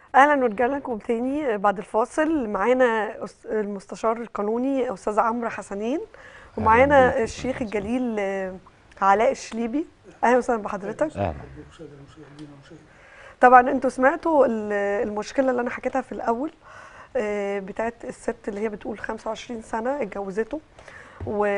اهلا ورجعنا لكم تاني بعد الفاصل معانا أس- المستشار القانوني استاذ عمرو حسنين ومعانا الشيخ الجليل آه، علاء الشليبي اهلا وسهلا بحضرتك اهلا طبعا انتوا سمعتوا ال- المشكله اللي انا حكيتها في الاول آه، بتاعت الست اللي هي بتقول 25 سنه اتجوزته و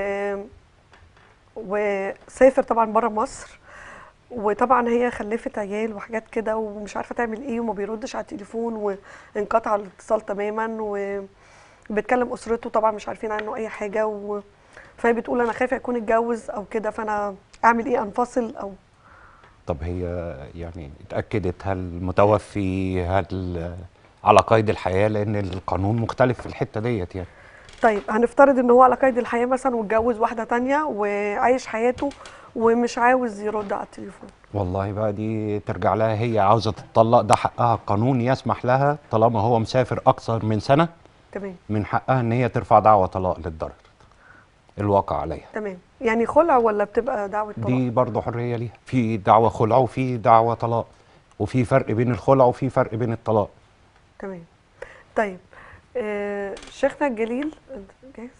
وسافر طبعا بره مصر وطبعا هي خلفت عيال وحاجات كده ومش عارفه تعمل ايه وما بيردش على التليفون وانقطع الاتصال تماما وبتكلم اسرته طبعا مش عارفين عنه اي حاجه و... فهي بتقول انا خايفه يكون اتجوز او كده فانا اعمل ايه انفصل او طب هي يعني اتاكدت هل متوفي هل على قيد الحياه لان القانون مختلف في الحته ديت يعني طيب هنفترض ان هو على قيد الحياه مثلا واتجوز واحده تانية وعايش حياته ومش عاوز يرد على التليفون والله بقى دي ترجع لها هي عاوزه تتطلق ده حقها القانون يسمح لها طالما هو مسافر اكثر من سنه تمام من حقها ان هي ترفع دعوى طلاق للضرر الواقع عليها تمام يعني خلع ولا بتبقى دعوه طلاق دي برضه حريه ليها في دعوى خلع وفي دعوى طلاق وفي فرق بين الخلع وفي فرق بين الطلاق تمام طيب آه شيخنا الجليل انت جاهز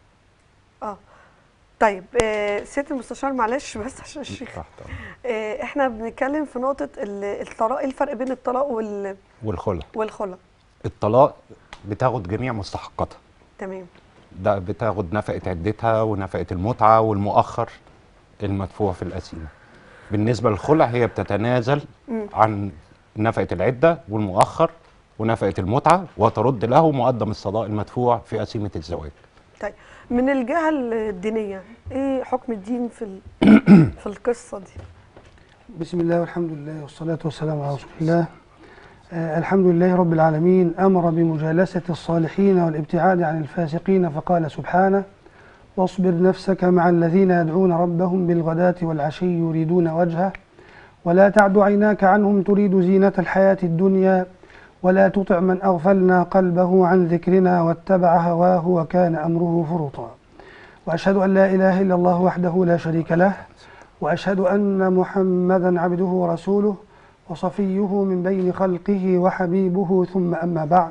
اه طيب آه سياده المستشار معلش بس عشان الشيخ تحت أمر. آه احنا بنتكلم في نقطه ال- الطلاق ايه الفرق بين الطلاق وال- والخلع والخلع الطلاق بتاخد جميع مستحقاتها تمام ده بتاخد نفقة عدتها ونفقة المتعة والمؤخر المدفوع في القسيمة بالنسبة للخلع هي بتتنازل عن نفقة العدة والمؤخر ونفقة المتعة وترد له مقدم الصداق المدفوع في قسيمة الزواج طيب من الجهه الدينيه ايه حكم الدين في ال- في القصه دي بسم الله والحمد لله والصلاة والسلام على رسول الله آه الحمد لله رب العالمين أمر بمجالسة الصالحين والابتعاد عن الفاسقين فقال سبحانه واصبر نفسك مع الذين يدعون ربهم بالغداة والعشي يريدون وجهه ولا تعد عيناك عنهم تريد زينة الحياة الدنيا ولا تطع من أغفلنا قلبه عن ذكرنا واتبع هواه وكان أمره فرطا وأشهد أن لا إله إلا الله وحده لا شريك له واشهد ان محمدا عبده ورسوله وصفيه من بين خلقه وحبيبه ثم اما بعد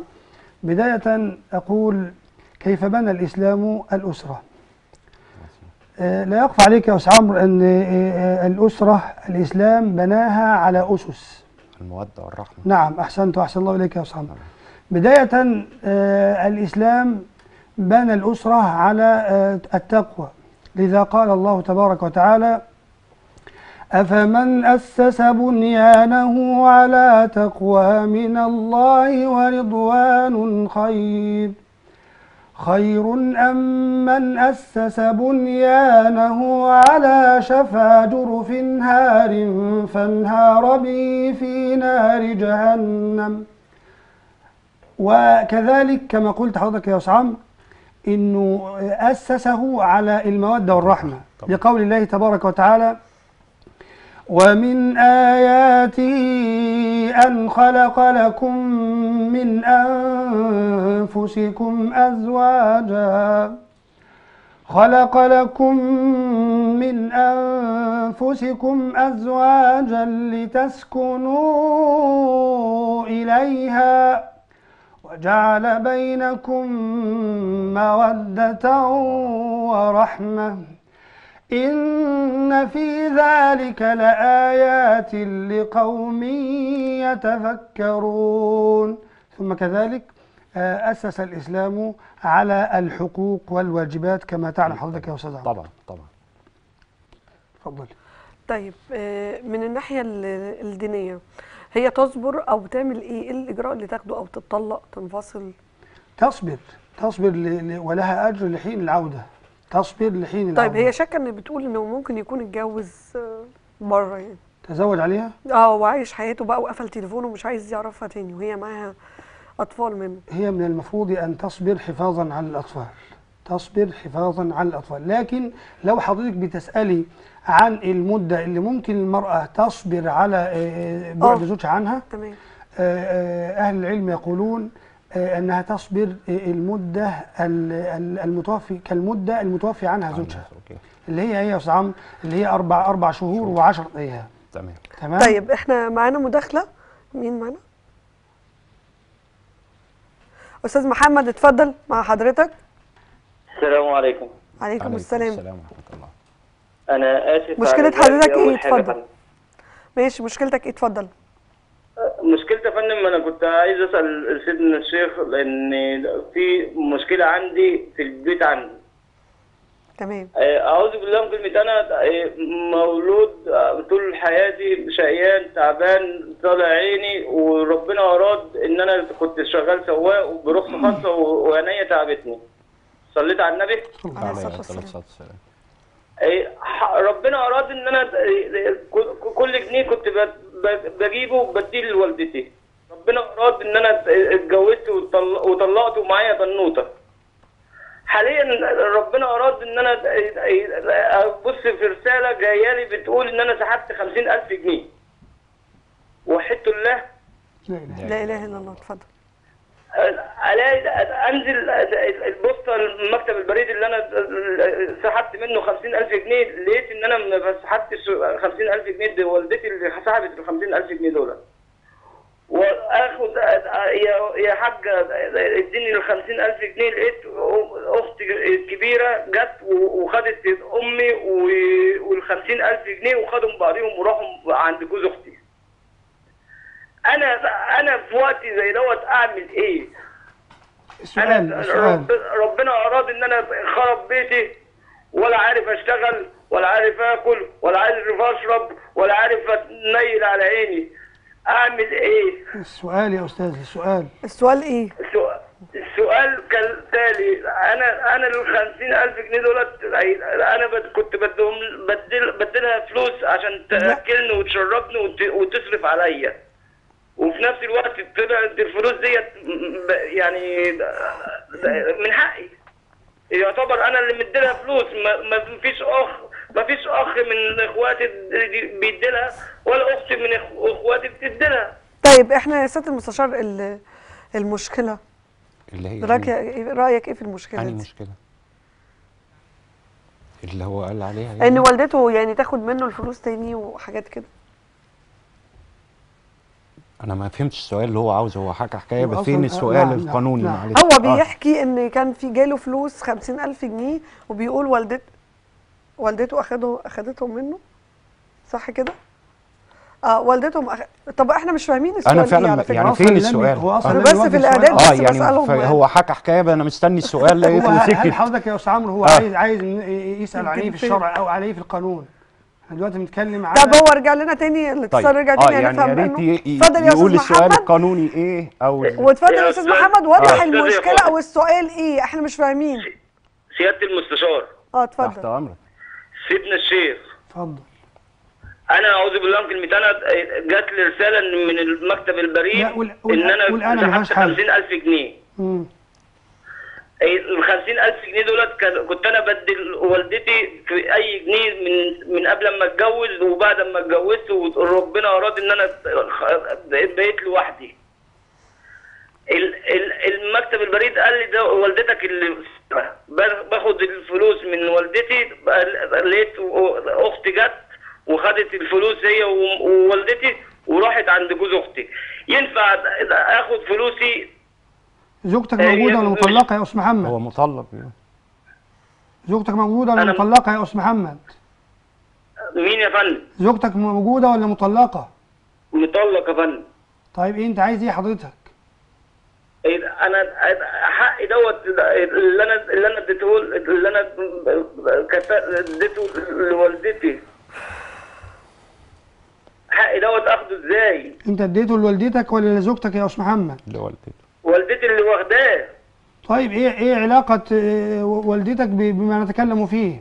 بدايه اقول كيف بنى الاسلام الاسره آه، لا يخفى عليك يا استاذ عمرو ان آه، آه، الاسره الاسلام بناها على اسس المودة والرحمة نعم احسنت واحسن الله اليك يا استاذ عمرو بدايه آه، الاسلام بنى الاسره على آه، التقوى لذا قال الله تبارك وتعالى أفمن أسس بنيانه على تقوى من الله ورضوان خير خير أم من أسس بنيانه على شفا جرف هار فانهار به في نار جهنم وكذلك كما قلت حضرتك يا أستاذ عمرو إنه أسسه على المودة والرحمة طبعا. لقول الله تبارك وتعالى ومن آياته أن خلق لكم من أنفسكم أزواجا خلق لكم من أنفسكم أزواجا لتسكنوا إليها وجعل بينكم مودة ورحمة إن في ذلك لآيات لقوم يتفكرون ثم كذلك آه، أسس الإسلام على الحقوق والواجبات كما تعلم حضرتك يا أستاذ عمرو طبعا طبعا تفضل طيب آه، من الناحيه ال- الدينيه هي تصبر او تعمل ايه ايه الاجراء اللي تاخده او تتطلق تنفصل تصبر تصبر ل- ل- ولها أجر لحين العودة تصبر لحين العودة طيب هي شاكه ان بتقول انه ممكن يكون اتجوز آه، بره يعني تزوج عليها اه وعايش حياته بقى وقفل تليفونه ومش عايز يعرفها تاني وهي معاها اطفال منه هي من المفروض أن تصبر حفاظا على الأطفال تصبر حفاظا على الأطفال لكن لو حضرتك بتسألي عن المدة اللي ممكن المرأة تصبر على آه، بعد آه. زوجها عنها تمام آه، آه، أهل العلم يقولون آه، أنها تصبر آه، المدة ال- ال- المتوفي كالمدة المتوفي عنها زوجها أوكي. اللي هي هي يا أستاذ عمرو اللي هي أربع أربع شهور وعشرة أيام تمام تمام طيب احنا معانا مداخله مين معانا استاذ محمد اتفضل مع حضرتك السلام عليكم عليكم عليكم السلام السلام ورحمه الله انا اسف مشكلة على حضرتك إزعاجي. أول إيه؟ حاجة اتفضل. فندم. ماشي مشكلتك ايه اتفضل مشكلتي يا فندم انا كنت عايز اسال سيدنا الشيخ لان في مشكله عندي في البيت عندي تمام آه، اعوذ بالله من كلمه انا آه، مولود آه، طول حياتي شقيان تعبان طالع عيني وربنا اراد ان انا كنت شغال سواق وبرخصه خاصه و- وعينيا تعبتني صليت على النبي عليه الصلاة عليه والسلام. الصلاه والسلام إيه، ح- ربنا اراد ان انا إيه، ك- كل جنيه كنت ب- ب- بجيبه بديه لوالدتي ربنا اراد ان انا اتجوزت وطل- وطلقت ومعايا بنوته حاليا ربنا اراد ان انا ابص في رساله جايه لي بتقول ان انا سحبت خمسين الف جنيه وحدت الله لا اله لا اله الا الله اتفضل الاقي انزل البوسطه المكتب البريد اللي انا سحبت منه 50000 جنيه لقيت ان انا ما سحبتش 50000 جنيه دي والدتي اللي سحبت ال 50000 جنيه دول واخد يا يا حاجه اديني ال 50000 جنيه لقيت اختي الكبيره جت وخدت امي وال 50000 جنيه وخدوا بعضهم وراحوا عند جوز اختي انا انا في وقت زي دوت اعمل ايه؟ السؤال انا السؤال رب ربنا اراد ان انا خرب بيتي ولا عارف اشتغل ولا عارف اكل ولا عارف اشرب ولا عارف اتنيل على عيني اعمل ايه؟ السؤال يا استاذ السؤال السؤال ايه السؤال السؤال كالتالي انا انا ال 50000 جنيه دولت انا بد- كنت بدهم بدل بدلها فلوس عشان تاكلني وتشربني وت- وتصرف عليا وفي نفس الوقت طلعت الفلوس ديت م- ب- يعني من حقي يعتبر انا اللي مديلها فلوس ما ما فيش اخ ما فيش اخ من اخواتي دي- بيديلها ولا اخت من إخ- اخواتي بتديلها طيب احنا يا سياده المستشار ال- المشكله اللي هي رايك إيه؟ رايك ايه في المشكله أنهي دي مشكله اللي هو قال عليها يعني؟ ان والدته يعني تاخد منه الفلوس تاني وحاجات كده انا ما فهمتش السؤال اللي هو عاوزه هو حكى حكايه هو بس أصلاً- فين آه، السؤال نعم، نعم، القانوني نعم. معلش هو آه. بيحكي ان كان في جاله فلوس خمسين الف جنيه وبيقول والدت والدته اخده اخدتهم منه صح كده اه والدتهم أخ... طب احنا مش فاهمين السؤال انا إيه فعلا على فكرة. يعني هو فين أصلاً لم- السؤال هو أصلاً آه. لم بس يوجه في سؤال. الإعداد اه بس يعني بسألهم ف- يعني. هو حكى حكايه انا مستني السؤال هو لقيته هل هل سكت حضرتك يا استاذ عمرو هو آه. عايز عايز يسال عن ايه في يمكن الشرع او عن ايه في القانون احنا دلوقتي بنتكلم على طب هو رجع لنا تاني الاتصال رجع اه تاني يعني هنفهم يا ريت منه ي- ي- اتفضل يا يقول استاذ السؤال محمد القانوني ايه او واتفضل يا يا استاذ أستاذ- محمد وضح يا أستاذ المشكله يا او السؤال ايه احنا مش فاهمين سياده المستشار اه تحت اتفضل امرك سيدنا الشيخ اتفضل انا اعوذ بالله من كلمه انا جات لي رساله من المكتب البريد لا، قول- قول- ان انا قول أنا ملهاش سحبت حل. 50000 جنيه مم. ال 50000 جنيه دولت كان- كنت انا بدي والدتي في اي جنيه من من قبل ما اتجوز وبعد ما اتجوزت وربنا اراد ان انا خ- بقيت لوحدي ال- ال- المكتب البريد قال لي ده والدتك اللي باخد الفلوس من والدتي لقيت اختي جت وخدت الفلوس هي و- ووالدتي وراحت عند جوز اختي ينفع اخد فلوسي زوجتك آه، موجوده يا- ولا مش- مطلقه يا استاذ هو محمد مطلق زوجتك موجوده ولا أنا- مطلقه يا استاذ محمد مين يا فندم؟ زوجتك موجوده ولا مطلقه مطلق يا فندم طيب ايه انت عايز ايه حضرتك إيه، انا حقي دوت اللي انا اللي انا اديته اللي انا كت- اديته لوالدتي حقي دوت اخده ازاي؟ انت اديته لوالدتك ولا لزوجتك يا استاذ محمد اللي والدته والدتي اللي واخداه طيب ايه ايه علاقه آه، والدتك ب- بما نتكلم فيه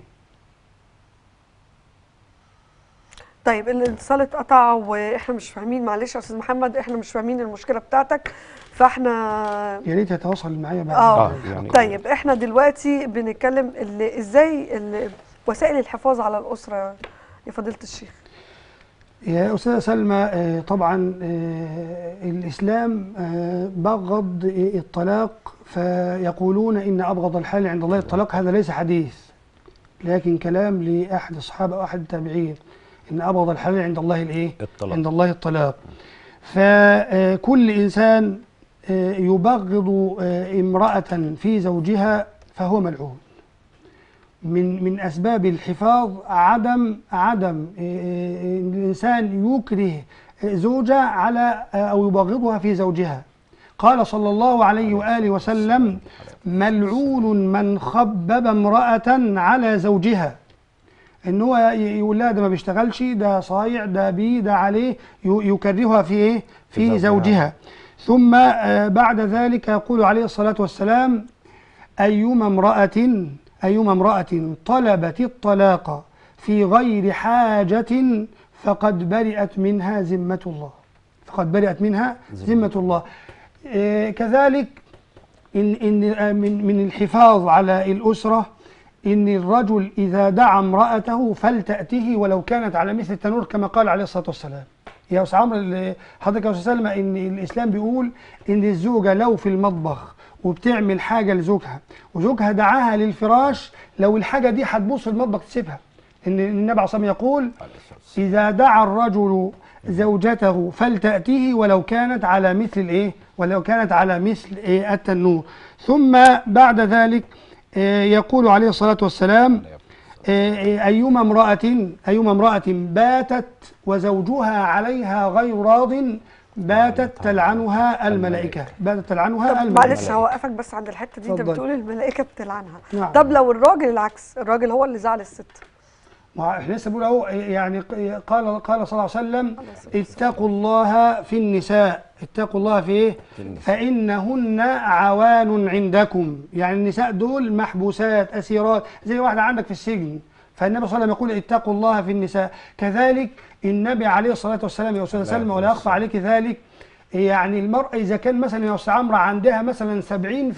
طيب الاتصال اتقطع واحنا مش فاهمين معلش يا استاذ محمد احنا مش فاهمين المشكله بتاعتك فاحنا يا ريت يتواصل معايا بعد اه آه، يعني- طيب احنا دلوقتي بنتكلم ال- ازاي ال- وسائل الحفاظ على الاسره يا فضيله الشيخ يا أستاذة سلمى آه، طبعا آه، الإسلام آه، بغض الطلاق فيقولون إن أبغض الحال عند الله الطلاق هذا ليس حديث لكن كلام لأحد الصحابة أو أحد التابعين إن أبغض الحال عند الله الإيه؟ الطلاق. عند الله الطلاق فكل إنسان آه، يبغض آه، امرأة في زوجها فهو ملعون من من اسباب الحفاظ عدم عدم آه، آه، ان الانسان يكره زوجة على آه، او يبغضها في زوجها قال صلى الله عليه واله وسلم ملعون من خبب امرأة على زوجها ان هو ي- يقول لها ده ما بيشتغلش ده صايع ده بيه ده عليه ي- يكرهها في ايه في في زوجها. زوجها ثم آه، بعد ذلك يقول عليه الصلاة والسلام أيما امرأة أيما امرأة طلبت الطلاق في غير حاجة فقد برئت منها ذمة الله فقد برئت منها ذمة الله آه، كذلك إن إن آه، من من الحفاظ على الأسرة إن الرجل إذا دعا امرأته فلتأته ولو كانت على مثل التنور كما قال عليه الصلاة والسلام يا أستاذ عمرو ال- حضرتك يا أستاذ سلمى إن الإسلام بيقول إن الزوجة لو في المطبخ وبتعمل حاجة لزوجها وزوجها دعاها للفراش لو الحاجة دي هتبوظ في المطبخ تسيبها إن النبي عليه الصلاة والسلام يقول إذا دعا الرجل زوجته فلتأتيه ولو كانت على مثل الإيه؟ ولو كانت على مثل إيه التنور ثم بعد ذلك آه، يقول عليه الصلاة والسلام آه، آه، أيما امرأة أيما امرأة باتت وزوجها عليها غير راض باتت تلعنها الملائكة باتت تلعنها طب الملائكة معلش هوقفك بس عند الحته دي انت اتفضل. بتقول الملائكه بتلعنها نعم. طب لو الراجل العكس الراجل هو اللي زعل الست ما احنا لسه بنقول اهو يعني قال قال صلى الله عليه وسلم اتقوا الله في النساء اتقوا الله في ايه؟ فانهن عوان عندكم يعني النساء دول محبوسات اسيرات زي واحده عندك في السجن فالنبي صلى الله عليه وسلم يقول اتقوا الله في النساء كذلك النبي عليه الصلاه والسلام يا استاذ سلمى ولا يخفى عليك ذلك يعني المرأة إذا كان مثلا يا أستاذ عمرو عندها مثلا 70%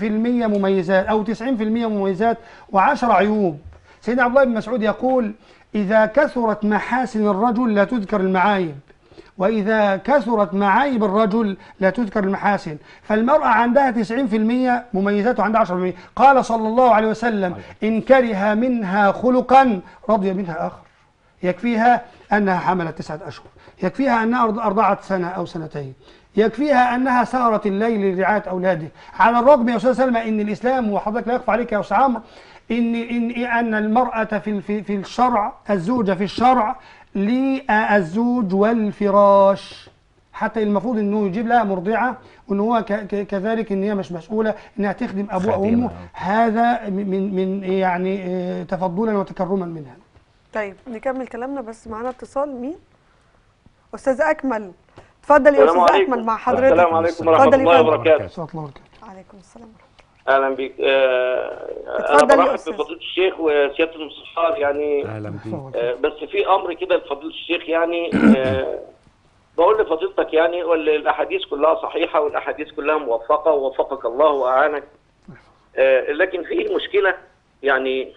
مميزات أو 90% مميزات و10 عيوب سيدنا عبد الله بن مسعود يقول إذا كثرت محاسن الرجل لا تذكر المعايب وإذا كثرت معايب الرجل لا تذكر المحاسن فالمرأة عندها 90% مميزات وعندها 10% قال صلى الله عليه وسلم إن كره منها خلقا رضي منها آخر يكفيها أنها حملت تسعة أشهر يكفيها أنها أرض- أرضعت سنة أو سنتين يكفيها أنها سهرت الليل لرعاية أولاده على الرغم يا أستاذ سلمى أن الإسلام وحضرتك لا يخفى عليك يا أستاذ عمرو إن إن أن المرأة في في في الشرع الزوجة في الشرع للزوج والفراش حتى المفروض انه يجيب لها مرضعه وان هو ك- ك- كذلك ان هي مش مسؤوله انها تخدم ابوها خادمة. وامه هذا من من يعني آه، تفضلا وتكرما منها طيب نكمل كلامنا بس معانا اتصال مين استاذ اكمل اتفضل يا السلام استاذ عليكم. اكمل مع حضرتك السلام عليكم ورحمة اتفضل يا الله فندم. وبركاته صلى الله عليه وسلم عليكم السلام ورحمه اهلا بك آه، انا اتفضل يا برحب أستاذ. بفضيله الشيخ وسياده المستشار يعني اهلا بيك آه، بس في امر كده لفضيله الشيخ يعني آه، بقول لفضيلتك يعني وال- الاحاديث كلها صحيحه والاحاديث كلها موفقه ووفقك الله واعانك آه، لكن في مشكله يعني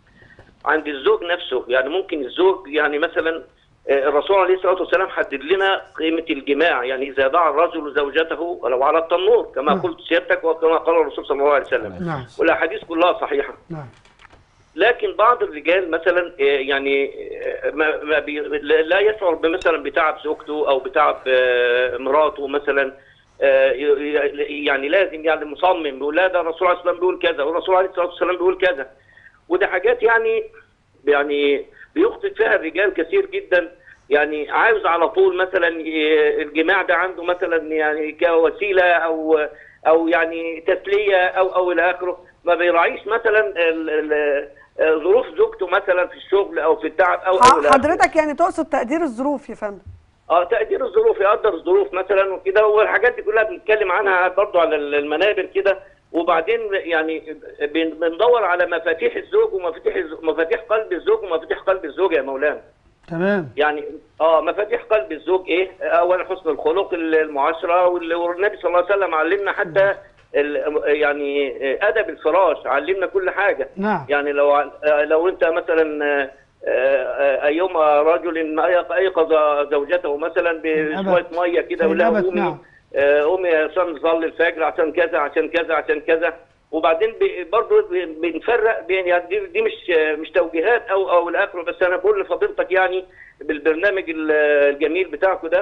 عند الزوج نفسه يعني ممكن الزوج يعني مثلا آه، الرسول عليه الصلاه والسلام حدد لنا قيمه الجماع يعني اذا دعا الرجل زوجته ولو على التنور كما نعم. قلت سيادتك وكما قال الرسول صلى الله عليه وسلم نعم والاحاديث كلها صحيحه نعم لكن بعض الرجال مثلا آه، يعني آه، ما ما بي لا لا يشعر بمثلا بتعب زوجته او بتعب آه، مراته مثلا آه، ي- ي- يعني لازم يعني مصمم بيقول لا ده الرسول عليه الصلاه والسلام بيقول كذا والرسول عليه الصلاه والسلام بيقول كذا وده حاجات يعني يعني بيخطئ فيها الرجال كثير جدا يعني عاوز على طول مثلا ي- الجماع ده عنده مثلا يعني كوسيله او او يعني تسليه او او الى اخره ما بيراعيش مثلا ال- ال- ظروف زوجته مثلا في الشغل او في التعب او او إلى آخره. حضرتك يعني تقصد تقدير الظروف يا فندم اه تقدير الظروف يقدر الظروف مثلا وكده والحاجات دي كلها بنتكلم عنها برضو على المنابر كده وبعدين يعني بن- بندور على مفاتيح الزوج ومفاتيح الز- مفاتيح قلب الزوج ومفاتيح قلب الزوجه يا مولانا تمام يعني اه مفاتيح قلب الزوج ايه؟ اولا حسن الخلق المعاشره وال- والنبي صلى الله عليه وسلم علمنا حتى ال- يعني ادب الفراش علمنا كل حاجه نعم يعني لو ع- لو انت مثلا آه، آه، ايما رجل ايقظ زوجته مثلا بشويه أبت. ميه كده فإن ولا أبت، قومي نعم. آه، قومي عشان نصلي الفجر عشان كذا عشان كذا عشان كذا وبعدين ب- برضه ب- بنفرق بين يعني دي, دي مش مش توجيهات او او الاخر بس انا بقول لفضيلتك يعني بالبرنامج ال- الجميل بتاعكم ده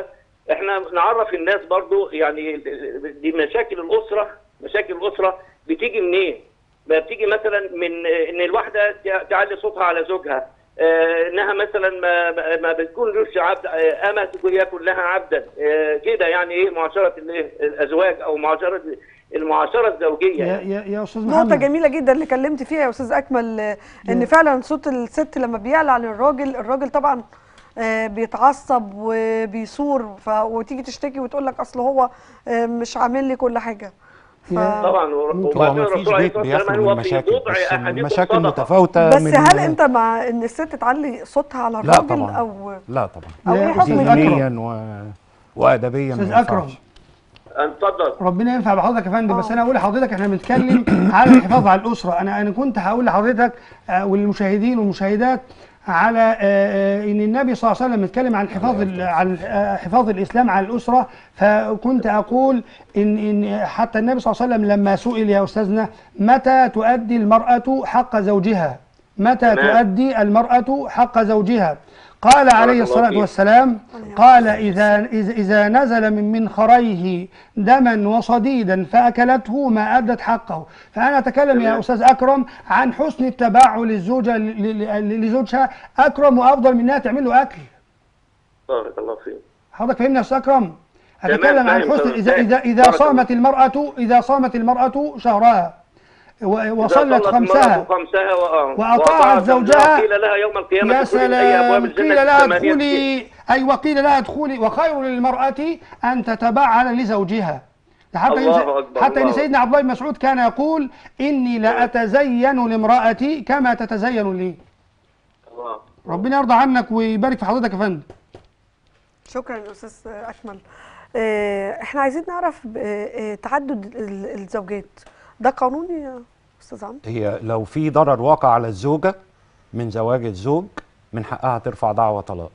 احنا نعرف الناس برضو يعني دي مشاكل الاسره مشاكل الاسره بتيجي منين؟ ما بتيجي مثلا من ان الواحده تعلي صوتها على زوجها آه، انها مثلا ما ما- ما بتكونش عبد آه، اما تكون يكون لها عبدا آه، كده يعني ايه معاشره الإيه؟ الازواج او معاشره المعاشره الزوجيه يا يعني. يا يا استاذ نقطة محمد جميلة جدا اللي كلمت فيها يا أستاذ أكمل آه، إن فعلا صوت الست لما بيعلى عن الراجل الراجل طبعا آه، بيتعصب وبيثور ف... وتيجي تشتكي وتقول لك أصل هو آه، مش عامل لي كل حاجة ف... يا- طبعا هو وبعدين ما فيش الرسول عليه بيت الصلاه والسلام بيخلو هو من في مشاكل بضع بس احاديث المشاكل الصدقه متفاوتة بس من هل أنت مع إن الست تعلي صوتها على لا الراجل طبعا أو لا طبعا أو يا إيه حكم أستاذ الدين؟ دينيا و... وادبيا ما استاذ اكرم ينفعش. اتفضل ربنا ينفع بحضرتك يا فندم بس آه. انا اقول لحضرتك احنا بنتكلم على الحفاظ على الاسره انا انا كنت هقول لحضرتك آه، وللمشاهدين والمشاهدات على آه، آه، ان النبي صلى الله عليه وسلم اتكلم عن حفاظ ال- عن آه، حفاظ الاسلام على الاسره فكنت اقول ان ان حتى النبي صلى الله عليه وسلم لما سئل يا استاذنا متى تؤدي المراه حق زوجها متى تمام. تؤدي المراه حق زوجها قال عليه الله الصلاه فيك. والسلام قال إذا إذا إذا نزل من منخريه دما وصديدا فأكلته ما أدت حقه فأنا أتكلم يا تمام. أستاذ أكرم عن حسن التبعل للزوجة ل- ل- لزوجها أكرم وأفضل من إنها تعمل له أكل بارك الله فيك حضرتك فهمني يا أستاذ أكرم تمام، أتكلم عن فاهم، حسن فاهم، إذا فاهم. إذا إذا بارك صامت المرأة إذا صامت المرأة شهرها و- إذا وصلت صلت خمسها المرأة خمسها و- وأطاعت زوجها قيل لها يوم القيامة يا ادخلي من أي أبواب سلام الجنة قيل لها ثمانية ادخلي أي وقيل لها ادخلي وخير للمرأة أن تتبعل لزوجها حتى الله إن أكبر، حتى إن الله سيدنا عبد الله بن مسعود كان يقول إني لا أتزين لامرأتي كما تتزين لي الله. ربنا يرضى عنك ويبارك في حضرتك يا فندم شكرا يا أستاذ أكمل آه، إحنا عايزين نعرف آه، آه، تعدد ال- الزوجات ده قانوني يا أستاذ عمرو؟ هي لو في ضرر واقع على الزوجة من زواج الزوج من حقها ترفع دعوى طلاق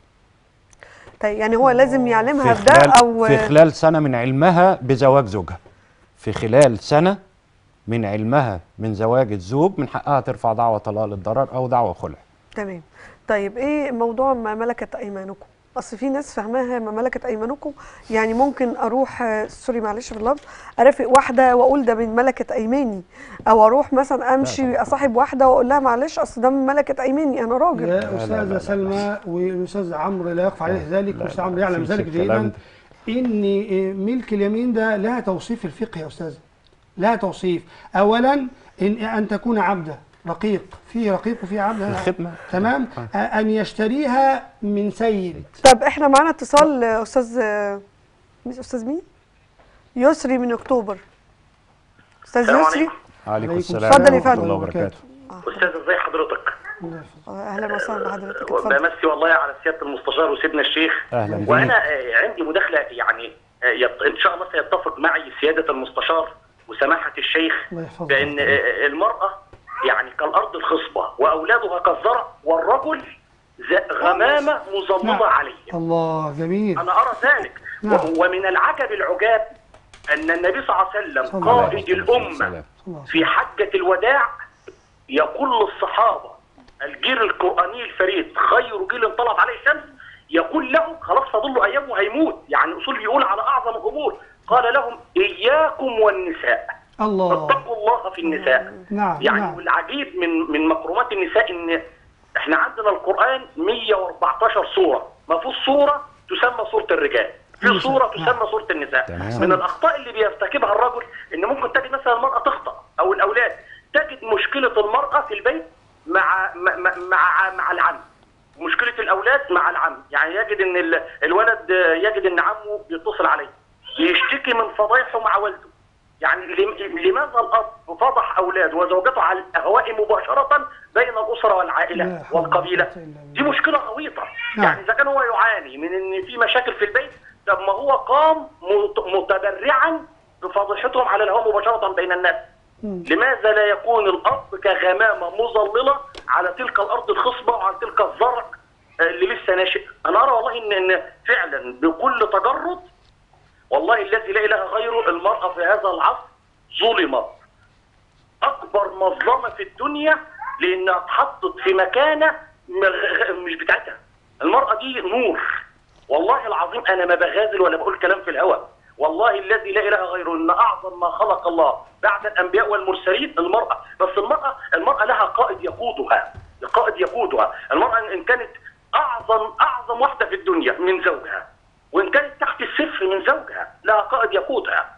طيب يعني هو لازم يعلمها في بده خلال أو في خلال سنة من علمها بزواج زوجها في خلال سنة من علمها من زواج الزوج من حقها ترفع دعوى طلاق للضرر أو دعوى خلع تمام طيب ايه موضوع ما ملكت ايمانكم اصل في ناس فاهماها ما ملكت ايمانكم يعني ممكن اروح آه، سوري معلش في اللفظ ارافق واحده واقول ده من ملكه ايماني او اروح مثلا امشي اصاحب واحده واقول لها معلش اصل ده من ملكه ايماني انا راجل يا لا، أستاذة لا. سلمى والأستاذ عمرو لا يخفى عليه ذلك لا، والأستاذ لا، عمرو يعلم مفيش ذلك الكلام جيدا إن ملك اليمين ده لها توصيف في الفقه يا أستاذ لها توصيف أولا إن أن تكون عبدة رقيق في رقيق وفي عبد الخدمة. تمام آه، أن يشتريها من سيد طب احنا معانا اتصال آه، استاذ آه، مين استاذ مين يسري من اكتوبر استاذ السلام يسري عليكم. عليكم عليكم السلام اتفضل يا ورحمة فندم. الله وبركاته استاذ ازي حضرتك آه، اهلا وسهلا بحضرتك اتفضل بمسي والله على سياده المستشار وسيدنا الشيخ أهلا بيك. وانا آه، عندي مداخله يعني آه، يت- ان شاء الله سيتفق معي سياده المستشار وسماحه الشيخ الله يحفظك. بان آه، المراه يعني كالارض الخصبه واولادها كالزرع والرجل ز- غمامه مظلله نعم. عليه الله جميل انا ارى ذلك نعم. و- ومن العجب العجاب ان النبي صلى الله عليه وسلم صلى الله عليه قائد الامه السلام. الله في حجة الوداع يقول للصحابة الجيل القرآني الفريد خير جيل طلب عليه الشمس يقول لهم خلاص فاضل له أيام وهيموت يعني الأصول بيقول على أعظم الأمور قال لهم إياكم والنساء الله اتقوا الله في النساء نعم يعني نعم والعجيب من من مكرمات النساء ان احنا عندنا القران 114 سوره ما فيش سوره تسمى سوره الرجال في النساء. سوره نعم. تسمى سوره النساء تمام. من الاخطاء اللي بيرتكبها الرجل ان ممكن تجد مثلا المراه تخطا او الاولاد تجد مشكله المراه في البيت مع مع مع, مع العم مشكله الاولاد مع العم يعني يجد ان ال- الولد يجد ان عمه بيتصل عليه يشتكي من فضايحه مع والده يعني لم- لماذا الاب فضح اولاده وزوجته على الاهواء مباشره بين الاسره لا والعائله حول ولا والقبيله قوة إلا بالله. دي مشكله غويطه نعم. يعني اذا كان هو يعاني من ان في مشاكل في البيت طب ما هو قام مت- متبرعا بفضيحتهم على الهواء مباشره بين الناس لماذا لا يكون الاب كغمامه مظلله على تلك الارض الخصبه وعلى تلك الزرع اللي لسه ناشئ انا ارى والله ان ان فعلا بكل تجرد والله الذي لا اله غيره المراه في هذا العصر ظلمت اكبر مظلمه في الدنيا لانها اتحطت في مكانه مغ- مش بتاعتها المراه دي نور والله العظيم انا ما بغازل ولا بقول كلام في الهوى والله الذي لا اله غيره ان اعظم ما خلق الله بعد الانبياء والمرسلين المراه بس المراه المراه لها قائد يقودها قائد يقودها المراه ان كانت اعظم اعظم واحده في الدنيا من زوجها وان كانت تحت الصفر من زوجها لها قائد يقودها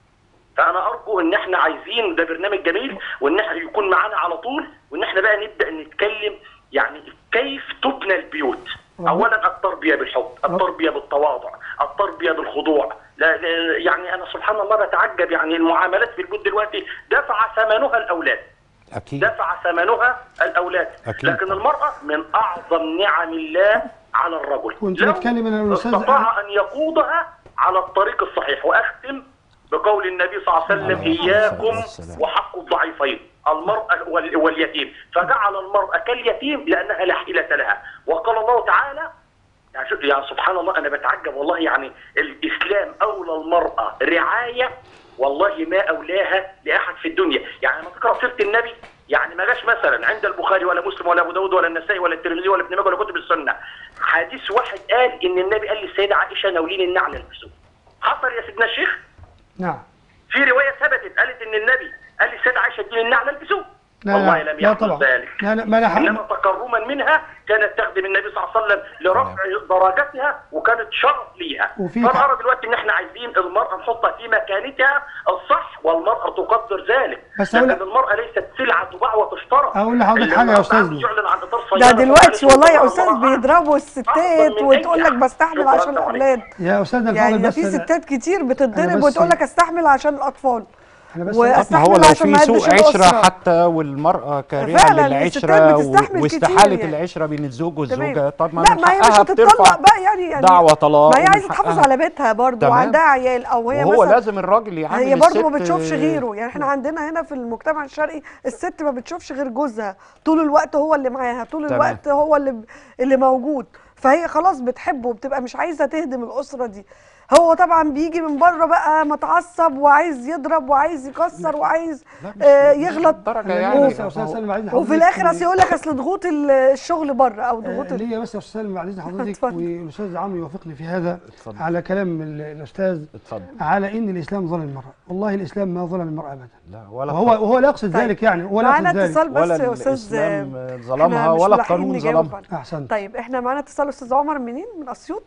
فانا ارجو ان احنا عايزين ده برنامج جميل وان احنا يكون معانا على طول وان احنا بقى نبدا نتكلم يعني كيف تبنى البيوت اولا التربيه بالحب التربيه بالتواضع التربيه بالخضوع لا لا- يعني انا سبحان الله بتعجب يعني المعاملات في البيوت دلوقتي دفع ثمنها الاولاد اكيد دفع ثمنها الاولاد أكيد. لكن المراه من اعظم نعم الله على الرجل كنت لو بتكلم أنا الأستاذ- استطاع ان يقودها على الطريق الصحيح واختم بقول النبي صلى الله عليه وسلم عليه الصلاة اياكم والسلام. وحق الضعيفين المرأة وال- واليتيم فجعل المرأة كاليتيم لأنها لا حيلة لها وقال الله تعالى يعني شوف- يعني سبحان الله أنا بتعجب والله يعني الإسلام أولى المرأة رعاية والله ما أولاها لأحد في الدنيا يعني لما تقرأ سيرة النبي يعني ما جاش مثلا عند البخاري ولا مسلم ولا أبو داود ولا النسائي ولا الترمذي ولا ابن ماجه ولا كتب السنة حديث واحد قال إن النبي قال للسيدة عائشة ناولين النعل البسوه حصل يا سيدنا الشيخ نعم في روايه ثبتت قالت ان النبي قال للسيده عائشه اديني النعل البسوه لا والله لا لم لا يحدث طبعا ذلك لا لا ما لا انما تكرما منها كانت تخدم النبي صلى الله عليه وسلم لرفع درجتها وكانت شرف ليها وفي فانا ح- ارى دلوقتي ان احنا عايزين المراه نحطها في مكانتها الصح والمراه تقدر ذلك بس لكن أقول- المراه ليست سلعه تباع وتشترى أقول لحضرتك اللي حاجة يا المرأة أستاذنا. تعرف تعلن عن إطار ده سيارة دلوقتي وتعرف والله يا تدور استاذ المرأة. بيضربوا الستات أفضل من وتقول أي لك بستحمل شكراً عشان عليك. الاولاد يا أستاذنا الفاضل يعني ده بس في ستات كتير أنا بتتضرب بس- وتقول لك استحمل عشان الاطفال أنا بس و- ما هو استحمل لو عشان في ما سوء يهدش عشرة الأسرة. حتى والمرأة كارهة فعلاً للعشرة الستات بتستحمل و- واستحالة كتير يعني. العشرة بين الزوج والزوجة تمام. طب ما لا من ما هي مش حقها هتطلق بترفع بقى يعني يعني دعوة طلاق ما هي ومن عايزه تحافظ حقها. على بيتها برضه تمام. وعندها عيال او هي وهو مثلا لازم الراجل يعامل هي برضه ما الست- بتشوفش غيره يعني احنا عندنا هنا في المجتمع الشرقي الست ما بتشوفش غير جوزها طول الوقت هو اللي معاها طول تمام. الوقت هو اللي اللي موجود فهي خلاص بتحبه وبتبقى مش عايزه تهدم الاسره دي هو طبعا بيجي من بره بقى متعصب وعايز يضرب وعايز يكسر وعايز لا مش- آه مش يغلط للدرجة أنا يعني ليا بس يا هو- أستاذ سالم بعد إذن وفي حضرتك الاخر و- اصل يقول لك اصل ضغوط ال- الشغل بره او ضغوط آه، ال- ليا بس يا استاذ سالم بعد اذن حضرتك اتفضل. والاستاذ عمرو يوافقني في هذا اتفضل. على كلام ال- الاستاذ اتفضل على ان الاسلام ظلم المراه والله الاسلام ما ظلم المراه ابدا لا ولا وهو وهو لا يقصد طيب. ذلك يعني هو لا معانا يقصد ذلك اتصال بس ولا يا استاذ الإسلام آه، ظلمها إحنا مش ولا ملاحقين القانون نجاوب ظلمها. عليه. احسنت طيب احنا معانا اتصال استاذ عمر منين من اسيوط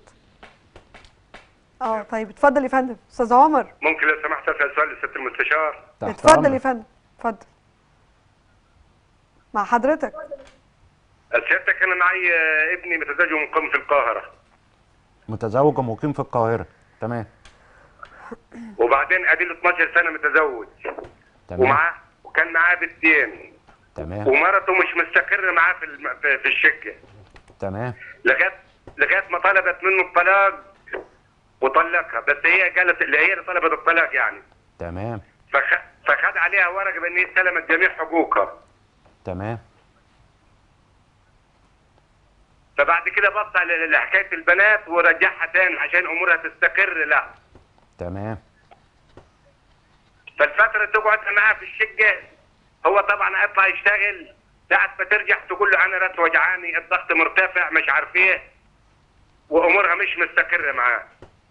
اه طيب اتفضل يا فندم استاذ عمر ممكن لو سمحت اسال سؤال للست المستشار تحت اتفضل أمرك. يا فندم اتفضل مع حضرتك سيادتك انا معي آه، ابني متزوج ومقيم في القاهره متزوج ومقيم في القاهرة تمام وبعدين اديله 12 سنه متزوج تمام ومعاه وكان معاه بنتين تمام ومرته مش مستقره معاه في الم- في- في الشقه تمام لغايه لغايه ما طلبت منه الطلاق وطلقها بس هي قالت اللي هي اللي طلبت الطلاق يعني تمام فخ... فخد عليها ورقه بان هي استلمت جميع حقوقها تمام فبعد كده بص على لحكايه البنات ورجعها تاني عشان امورها تستقر لا تمام فالفترة تقعد معاه في الشقة هو طبعا هيطلع يشتغل ساعة ما ترجع تقول له أنا رأس وجعاني الضغط مرتفع مش عارف إيه وأمورها مش مستقرة معاه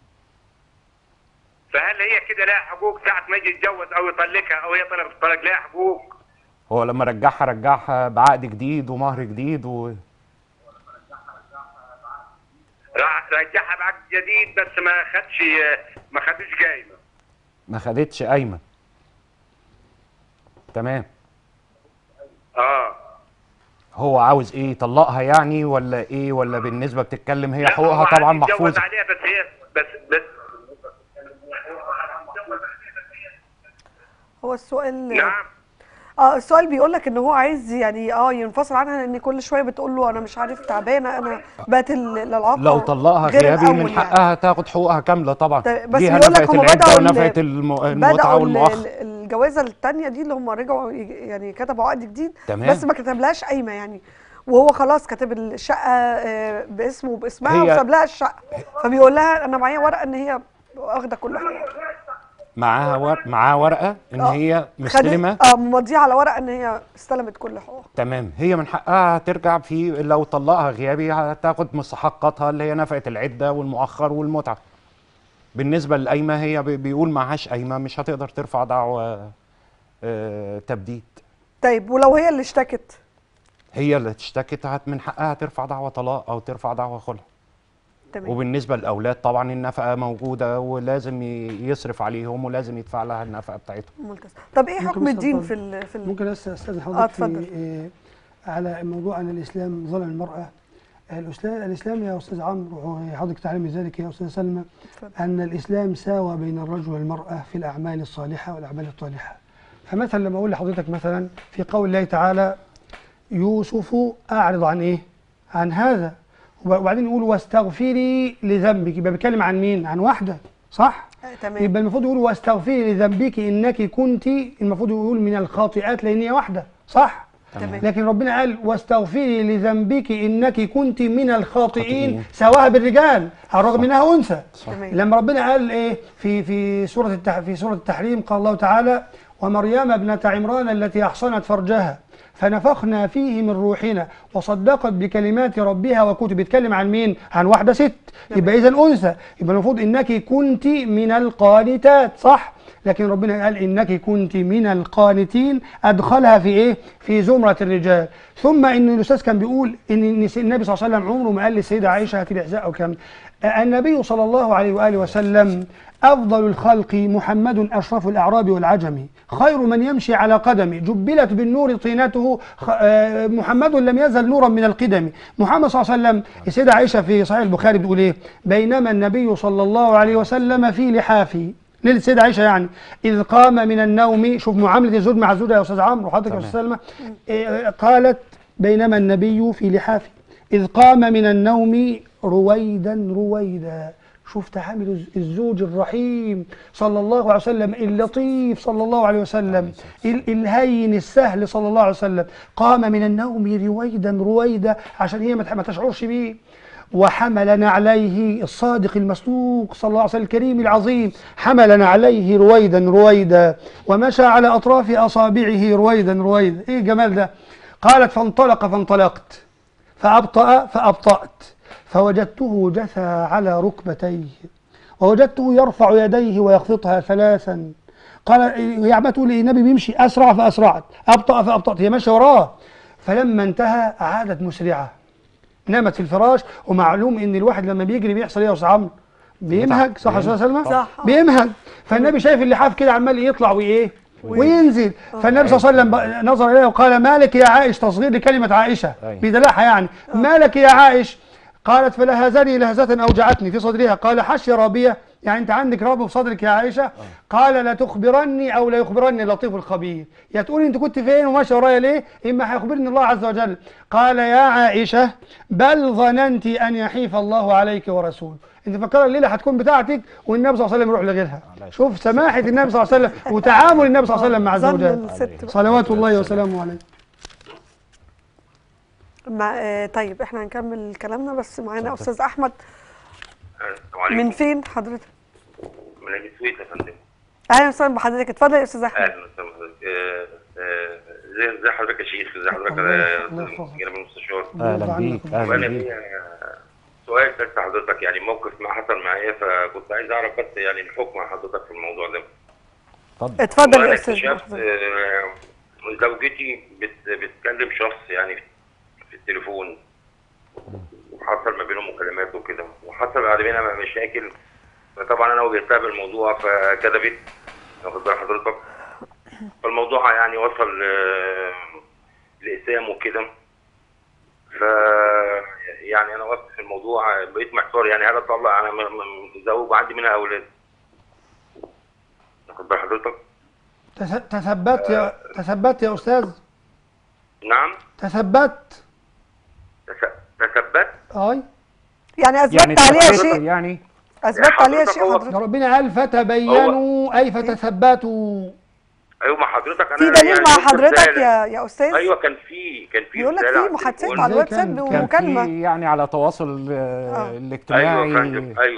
فهل هي كده لها حقوق ساعة ما يجي يتجوز أو يطلقها أو هي طلبت الطلاق لها حقوق هو لما رجعها رجعها بعقد جديد ومهر جديد و... راح رجعها بعقد جديد بس ما خدش ما خدش قايمة ما خدتش قايمة تمام اه هو عاوز ايه يطلقها يعني ولا ايه ولا بالنسبة بتتكلم هي لا، حقوقها هو طبعا عايز يتجوز محفوظة عليها بس هي بس بس هو السؤال نعم اه السؤال بيقول لك ان هو عايز يعني اه ينفصل عنها لان كل شويه بتقول له انا مش عارف تعبانه انا بقت ال- العلاقه لو طلقها غير غيابي من الأول يعني. حقها تاخد حقوقها كاملة طبعا طيب، بس ليها بيقول لك نفقة هم العدة بدأوا ال- ونفقة الم- المتعة بدأوا ال- والمؤخر ال- الجوازه الثانيه دي اللي هم رجعوا ي- يعني كتبوا عقد جديد تمام. بس ما كتبلهاش قايمه يعني وهو خلاص كاتب الشقه آه، باسمه وباسمها هي- وساب لها الشقه فبيقول لها انا معايا ورقه ان هي واخده كل حاجه معاها ور... معاها ورقه ان آه. هي مستلمه خدت اه مضيعه على ورقه ان هي استلمت كل حقوقها تمام هي من حقها ترجع في لو طلقها غيابي هتاخد مستحقاتها اللي هي نفقه العده والمؤخر والمتعه بالنسبه للقايمه هي بي- بيقول معهاش قايمه مش هتقدر ترفع دعوى آه، تبديد طيب ولو هي اللي اشتكت هي اللي اشتكت هت من حقها ترفع دعوى طلاق او ترفع دعوى خلع تمام وبالنسبه للاولاد طبعا النفقه موجوده ولازم ي- يصرف عليهم ولازم يدفع لها النفقه بتاعتهم ممتاز طب ايه ممكن حكم بس الدين أتفضل؟ في ال في ال ممكن بس استاذن آه، حضرتك اتفضل. في آه، على موضوع ان الاسلام ظلم المراه الاسلام الاسلام يا استاذ عمرو وحضرتك تعلمي ذلك يا استاذ سلمى اتفضل. ان الاسلام ساوى بين الرجل والمراه في الاعمال الصالحه والاعمال الطالحه فمثلا لما اقول لحضرتك مثلا في قول الله تعالى يوسف اعرض عن ايه عن هذا وبعدين يقول واستغفري لذنبك يبقى بيتكلم عن مين عن واحده صح آه، تمام يبقى المفروض يقول واستغفري لذنبك انك كنت المفروض يقول من الخاطئات لان هي واحده صح تمام لكن ربنا قال واستغفري لذنبك انك كنت من الخاطئين خاطئين. سواها بالرجال على الرغم انها انثى تمام لما ربنا قال ايه في في سوره التح في سوره التحريم قال الله تعالى ومريم ابنه عمران التي احصنت فرجها فنفخنا فيه من روحنا وصدقت بكلمات ربها وكتب بيتكلم عن مين عن واحده ست يبقى اذا انثى يبقى المفروض انك كنت من القانتات صح لكن ربنا قال انك كنت من القانتين ادخلها في ايه في زمره الرجال ثم ان الاستاذ كان بيقول ان النبي صلى الله عليه وسلم عمره ما قال للسيده عائشه هاتي العزاء او كلام النبي صلى الله عليه واله وسلم افضل الخلق محمد اشرف الاعراب والعجم خير من يمشي على قدمه جبلت بالنور طينته خ- آه، محمد لم يزل نورا من القدم محمد صلى الله عليه وسلم السيده عائشه في صحيح البخاري بتقول ايه بينما النبي صلى الله عليه وسلم في لحافه للسيدة عائشة يعني إذ قام من النوم شوف معاملة الزوج مع الزوجة يا أستاذ عمرو وحضرتك يا تمام. أستاذ سلمى إيه، قالت بينما النبي في لحافه إذ قام من النوم رويدا رويدا شوف تعامل الز- الزوج الرحيم صلى الله عليه وسلم اللطيف صلى الله عليه وسلم ال- الهين السهل صلى الله عليه وسلم قام من النوم رويدا رويدا عشان هي ما تح- ما تشعرش بيه وحملنا عليه الصادق المصدوق صلى الله عليه وسلم الكريم العظيم حملنا عليه رويدا رويدا ومشى على أطراف أصابعه رويدا رويدا إيه الجمال ده قالت فانطلق فانطلقت فأبطأ فأبطأت فوجدته جثى على ركبتيه ووجدته يرفع يديه ويخفضها ثلاثا قال هي عماله تقول إيه النبي بيمشي اسرع فاسرعت ابطا فابطات هي ماشيه وراه فلما انتهى عادت مسرعه نامت في الفراش ومعلوم ان الواحد لما بيجري بيحصل ايه يا استاذ عمرو بينهج صح يا استاذ سلمى صح. بينهج فالنبي شايف اللحاف كده عمال يطلع وايه وينزل فالنبي صلى الله عليه وسلم بقى نظر اليه وقال مالك يا عائش تصغير لكلمه عائشه أيوة. بيدلعها يعني مالك يا عائش قالت فلهزني لهزة أوجعتني في صدرها قال حش رابية يعني أنت عندك راب في صدرك يا عائشة قال لا تخبرني أو لا يخبرني اللطيف الخبير يا تقولي أنت كنت فين وماشي ورايا ليه إما هيخبرني الله عز وجل قال يا عائشة بل ظننت أن يحيف الله عليك ورسوله انت فكر الليله هتكون بتاعتك والنبي صلى الله عليه وسلم يروح لغيرها شوف سماحه النبي صلى الله عليه وسلم وتعامل النبي صلى الله عليه وسلم مع ظن زوجاته الست بقى. صلوات الله وسلامه عليه مع آه طيب احنا هنكمل كلامنا بس معانا اتفضل. استاذ احمد السلام عليكم من فين حضرتك من نادي السويس يا فندم اهلا وسهلا بحضرتك اتفضل يا استاذ احمد اهلا وسهلا بحضرتك آه، آه، ازي ازي حضرتك يا شيخ ازي حضرتك الله يا يحفظك. الله يحفظك. جناب المستشار اهلا بيك اهلا وانا بيك في سؤال بس حضرتك يعني موقف ما حصل معايا فكنت عايز اعرف بس يعني الحكم عن حضرتك في الموضوع ده اتفضل اتفضل وأنا يا استاذ اكتشفت احمد آه، زوجتي بت- بتكلم شخص يعني في التليفون وحصل ما بينهم مكالمات وكده وحصل بعد بينا مشاكل فطبعا انا واجهتها بالموضوع فكذبت واخد بال حضرتك فالموضوع يعني وصل آه، لإسام وكده ف يعني انا وقفت في الموضوع بقيت محتار يعني هل اطلق انا م- م- متزوج وعندي منها اولاد واخد بال حضرتك تث- تثبت يا تثبت يا استاذ نعم تثبت تس- تثبت اي يعني اثبتت يعني عليها تحقيق شيء يعني اثبتت عليها حضرتك شيء هو- حضرتك ربنا قال فتبينوا اي فتثبتوا ايوه مع حضرتك انا في دليل يعني مع قلت حضرتك رسالة. يا يا استاذ ايوه كان في كان في بيقول لك رسالة في على محادثات التليفون. على إزاي الواتساب كان- كان ومكالمه في يعني على تواصل آه، آه. ايوه الاجتماعي يا فندم ايوه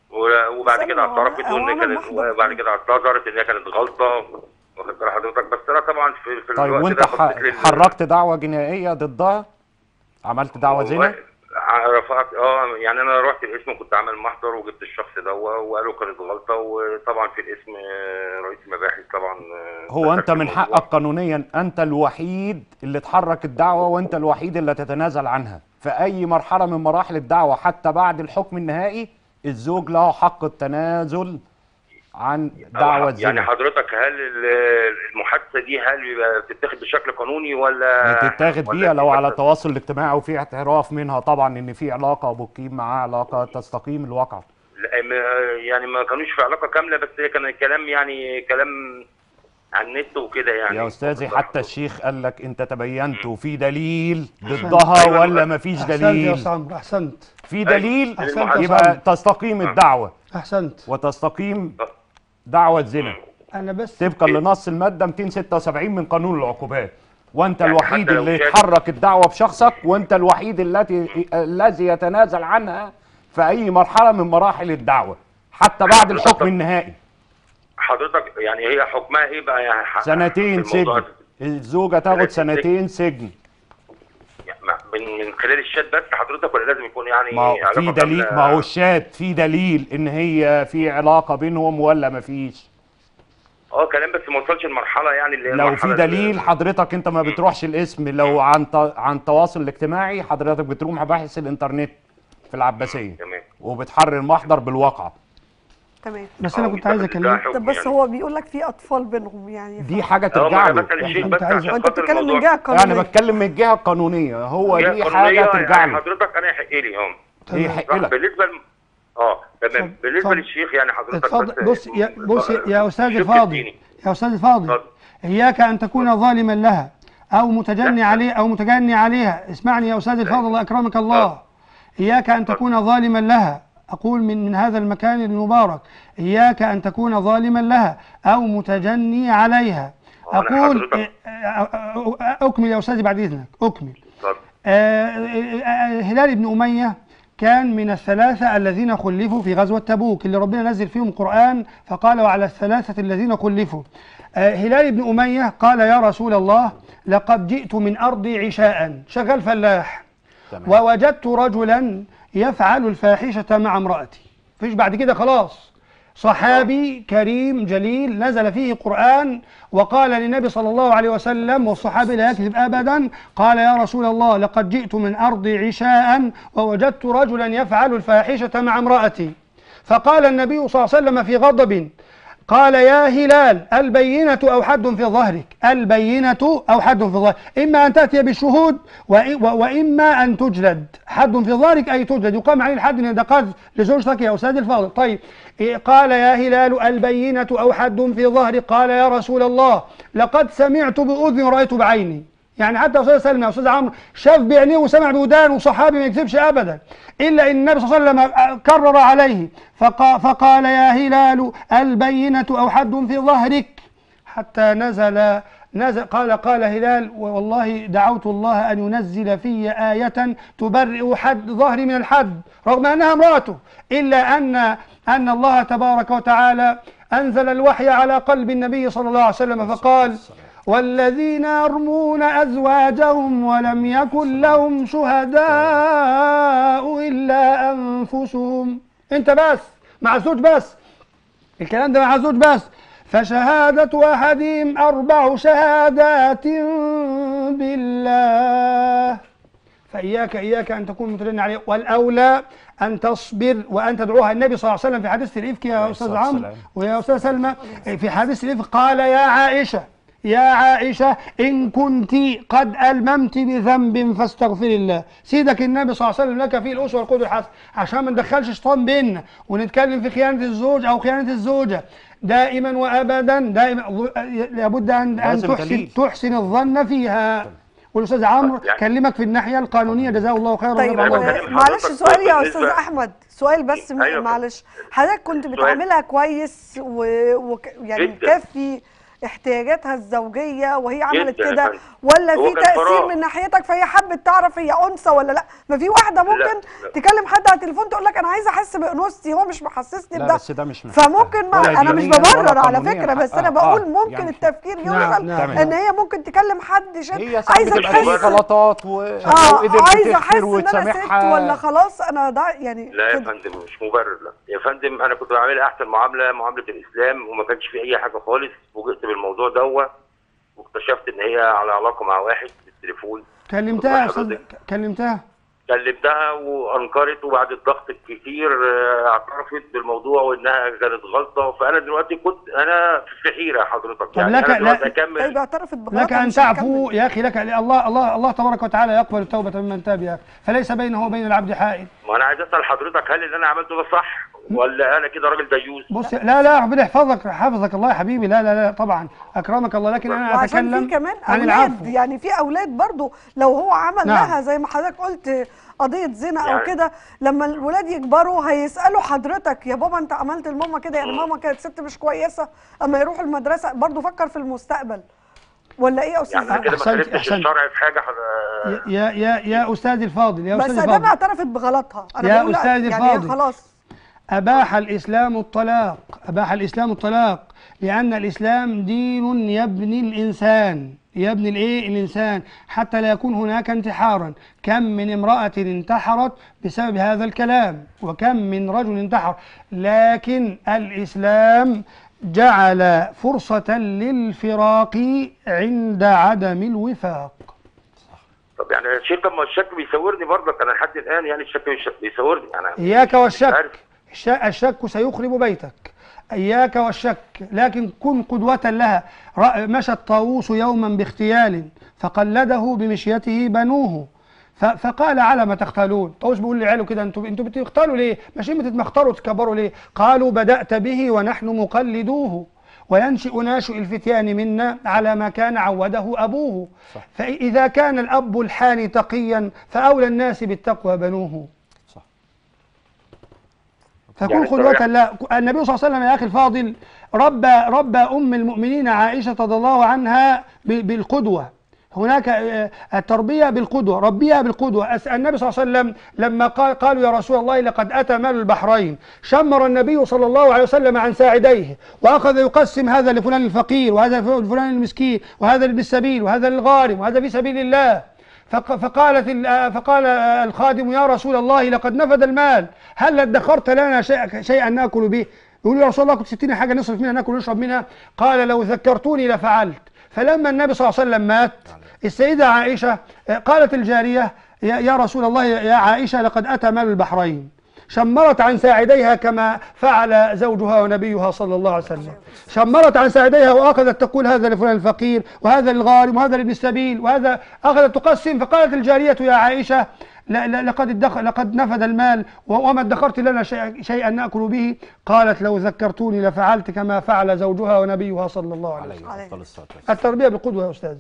و- وبعد بس كده أنا- اعترفت هو ان عمل كانت محضر. وبعد كده اعتذرت ان هي كانت غلطه واخد بال حضرتك بس انا طبعا في, في طيب الوقت وانت ده ح- بصيت لل- حركت دعوه جنائيه ضدها عملت دعوه زنا والله ع- رفعت اه يعني انا رحت القسم وكنت عامل محضر وجبت الشخص ده وقالوا كانت غلطه وطبعا في القسم آه، رئيس المباحث طبعا آه، هو دخل انت في من الموضوع. حقك قانونيا انت الوحيد اللي تحرك الدعوه وانت الوحيد اللي تتنازل عنها في اي مرحله من مراحل الدعوه حتى بعد الحكم النهائي الزوج له حق التنازل عن دعوه يعني زنا حضرتك هل ال- المحادثه دي هل بيبقى بتتاخد بشكل قانوني ولا بتتاخد ولا بيها لو على بتبقى- التواصل الاجتماعي وفي اعتراف منها طبعا ان في علاقه وبتقيم معاه علاقه تستقيم الواقع لا، ما- يعني ما كانوش في علاقه كامله بس هي كان الكلام يعني كلام على النت وكده يعني يا استاذي حتى الشيخ قال لك انت تبينت وفي دليل أيوة. ضدها ولا ما فيش احسنت يا دليل استاذ عمرو احسنت في دليل أحسنت يا يبقى صاحبي. تستقيم الدعوه احسنت وتستقيم دعوه زنا انا بس طبقا لنص الماده 276 من قانون العقوبات وانت يعني الوحيد حتى لو اللي شاهد- يتحرك الدعوه بشخصك وانت الوحيد التي الذي يتنازل عنها في اي مرحله من مراحل الدعوه حتى بعد الحكم النهائي حضرتك يعني هي حكمها ايه بقى يعني ح- سنتين في الموضوع سجن الزوجه تاخد سنتين سنتين سجن يعني مع- من من خلال الشات بس حضرتك ولا لازم يكون يعني ما هو علاقة في دليل كاملة؟ ما هو الشات في دليل ان هي في علاقه بينهم ولا ما فيش اه كلام بس ما وصلش المرحله يعني اللي هي لو المرحلة في اللي- دليل حضرتك انت ما بتروحش الاسم لو عن ط- عن التواصل الاجتماعي حضرتك بتروح مباحث الانترنت في العباسيه تمام وبتحرر المحضر بالواقع تمام بس انا آه، كنت عايز ده- ده اكلمك حكم طب بس يعني. هو بيقول لك في اطفال بينهم يعني دي حاجه اه ترجع ما له مثلا الشيخ كنت بس عايز- عشان وانت خاطر بتتكلم من الموضوع جهه يعني قانونيه بتكلم من الجهه القانونيه هو هي دي قانونية، حاجه ترجع يعني له حضرتك انا يحق لي اه هي حق صح لك بالنسبه ل... اه تمام اتفضل، بالنسبه اتفضل. للشيخ يعني حضرتك اتفضل بس بص يا بص يا استاذ الشق الفاضل الديني. يا استاذ الفاضل اتفضل. اياك ان تكون ظالما لها او متجني عليه او متجني عليها اسمعني يا استاذ الفاضل الله اكرمك الله اياك ان تكون ظالما لها اقول من من هذا المكان المبارك اياك ان تكون ظالما لها او متجني عليها أنا اقول حضرتك- اه، اه، اه، اكمل يا استاذي بعد اذنك اكمل اتفضل. آه، آه، آه، هلال بن أمية كان من الثلاثة الذين خلفوا في غزوة تبوك اللي ربنا نزل فيهم قرآن فقال وعلى الثلاثة الذين خلفوا آه، هلال بن أمية قال يا رسول الله لقد جئت من أرضي عشاء شغال فلاح تمام. ووجدت رجلا يفعل الفاحشة مع امرأتي فيش بعد كده خلاص صحابي كريم جليل نزل فيه قرآن وقال للنبي صلى الله عليه وسلم والصحابي لا يكذب أبدا قال يا رسول الله لقد جئت من أرضي عشاء ووجدت رجلا يفعل الفاحشة مع امرأتي فقال النبي صلى الله عليه وسلم في غضب قال يا هلال البينة أو حد في ظهرك البينة أو حد في ظهرك إما أن تأتي بالشهود وإ- و- وإما أن تجلد حد في ظهرك أي تجلد يقام عليه الحد من دقات لزوجتك يا أستاذ الفاضل طيب إيه، قال يا هلال البينة أو حد في ظهرك قال يا رسول الله لقد سمعت بأذني ورأيت بعيني يعني حتى استاذ سلمى يا استاذ عمرو شاف بعينيه وسمع بودانه وصحابي ما يكذبش ابدا الا ان النبي صلى الله عليه وسلم كرر عليه فقا فقال يا هلال البينه او حد في ظهرك حتى نزل نزل قال قال هلال والله دعوت الله ان ينزل في آية تبرئ حد ظهري من الحد رغم انها امراته الا ان ان الله تبارك وتعالى انزل الوحي على قلب النبي صلى الله عليه وسلم فقال والذين يرمون أزواجهم ولم يكن لهم شهداء إلا أنفسهم أنت بس مع الزوج بس الكلام ده مع الزوج بس فشهادة أحدهم أربع شهادات بالله فإياك إياك أن تكون متلين عليه والأولى أن تصبر وأن تدعوها النبي صلى الله عليه وسلم في حديث الإفك يا عليه أستاذ الصلاة عمرو والسلام. ويا أستاذ سلمى في حديث الإفك قال يا عائشة يا عائشة إن كنت قد ألممت بذنب فاستغفر الله سيدك النبي صلى الله عليه وسلم لك فيه الأسوة والقدوة الحسنة عشان ما ندخلش شيطان بيننا ونتكلم في خيانة الزوج أو خيانة الزوجة دائما وأبدا دائما لابد أن أن لازم تحسن دليل. تحسن الظن فيها والأستاذ عمرو يعني- كلمك في الناحية القانونية جزاه الله خيرا طيب وجزاه الله أنا خيرا. بكلم معلش حضرتك سؤال يا بالنسبة- استاذ احمد سؤال بس م- أيوة. معلش حضرتك كنت سؤال. بتعملها كويس و... و... يعني جداً. مكفي احتياجاتها الزوجيه وهي عملت جداً يا كده فندم. ولا هو في كان تاثير فراغ. من ناحيتك فهي حبت تعرف هي انثى ولا لا ما في واحده ممكن لا. تكلم حد على التليفون تقول لك انا عايزه احس بانوثتي هو مش محسسني لا بده بس ده مش من فممكن ما حقها. ولا انا مش دينياً ولا ببرر على قانونياً فكره بس انا حقها. بقول آه، ممكن يعني التفكير نعم، يوصل نعم. ان هي ممكن تكلم حد شاب هي ساعات عايزه بتبقى فيه تحس غلطات و... اه وقدرت عايزه احس تغفر ان انا ست وتسامحها ولا خلاص انا ده يعني لا يا كده. فندم مش مبرر لا يا فندم انا كنت بعمل احسن معامله معامله الاسلام وما كانش في اي حاجه خالص فوجئت بالموضوع دوت واكتشفت ان هي على علاقه مع واحد بالتليفون كلمتها يا والله استاذ حضرتك. كلمتها كلمتها وانكرت وبعد الضغط الكتير آه، اعترفت بالموضوع وانها كانت غلطه فانا دلوقتي كنت انا في حيره حضرتك طب لك- انا دلوقتي لا- اكمل طيب اعترفت بغلطها لك ان مش تعفو هنكمل. يا اخي لك الله الله الله تبارك وتعالى يقبل التوبه ممن تاب يا أخي. فليس بينه وبين العبد حائل ما انا عايز اسال حضرتك هل اللي انا عملته ده صح ولا انا كده راجل ديوث بص لا لا ربنا يحفظك حفظك الله يا حبيبي لا لا لا طبعا اكرمك الله لكن انا وعشان اتكلم في كمان عن اولاد العفو يعني في اولاد برضو لو هو عمل نعم. لها زي ما حضرتك قلت قضيه زنا او يعني- كده لما الولاد يكبروا هيسالوا حضرتك يا بابا انت عملت لماما كده يعني ماما كانت ست مش كويسه اما يروحوا المدرسه برضو فكر في المستقبل ولا ايه يا استاذ يعني انا كده ما أحسنت- خالفتش أحسنت. الشرع في حاجه حض- يا يا يا استاذي الفاضل يا بس استاذي ادام الفاضل اعترفت بغلطها انا يا بقول لا، أستاذ يعني هي الفاضل. خلاص أباح الإسلام الطلاق أباح الإسلام الطلاق لأن الإسلام دين يبني الإنسان يبني الإيه الإنسان حتى لا يكون هناك انتحارا كم من امرأة انتحرت بسبب هذا الكلام وكم من رجل انتحر لكن الإسلام جعل فرصة للفراق عند عدم الوفاق طب يعني يا شيخ طب ما الشك بيسورني برضك انا لحد الان يعني الشك بيش- بيسورني يعني إياك مش والشك عارف. الش- الشك سيخرب بيتك إياك والشك لكن كن قدوة لها رأ- مشى الطاووس يوما باغتيال فقلده بمشيته بنوه ف- فقال على ما تختالون طاووس بيقول لعياله كده انتوا انتوا بتختالوا ليه ماشيين بتتمختروا تكبروا ليه قالوا بدأت به ونحن مقلدوه وينشئ ناشئ الفتيان منا على ما كان عوده أبوه فإذا كان الأب الحاني تقيا فأولى الناس بالتقوى بنوه صح. فكن يعني قدوة الطريقة- لا النبي صلى الله عليه وسلم يا أخي الفاضل ربى ربى أم المؤمنين عائشة رضي الله عنها ب- بالقدوة هناك آه، التربية بالقدوة ربيها بالقدوة أس- النبي صلى الله عليه وسلم لما قال قالوا يا رسول الله لقد أتى مال البحرين شمر النبي صلى الله عليه وسلم عن ساعديه وأخذ يقسم هذا لفلان الفقير وهذا لفلان المسكين وهذا بالسبيل وهذا للغارم وهذا في سبيل الله فق- فقالت ال- آه، فقال آه، الخادم يا رسول الله لقد نفد المال هل ادخرت لنا شيء- شيئا ناكل به يقول يا رسول الله كنت ستين حاجه نصرف منها ناكل ونشرب منها قال لو ذكرتوني لفعلت فلما النبي صلى الله عليه وسلم مات السيده عائشه آه، قالت الجاريه يا يا رسول الله يا يا عائشه لقد اتى مال البحرين شمرت عن ساعديها كما فعل زوجها ونبيها صلى الله عليه وسلم شمرت عن ساعديها واخذت تقول هذا لفلان الفقير وهذا للغارم وهذا لابن السبيل وهذا اخذت تقسم فقالت الجاريه يا عائشه لا لا لقد ادخ لقد نفد المال و- وما ادخرت لنا شيء- شيئا ناكل به قالت لو ذكرتوني لفعلت كما فعل زوجها ونبيها صلى الله عليه وسلم عليه افضل الصلاه والسلام التربيه بالقدوه يا استاذ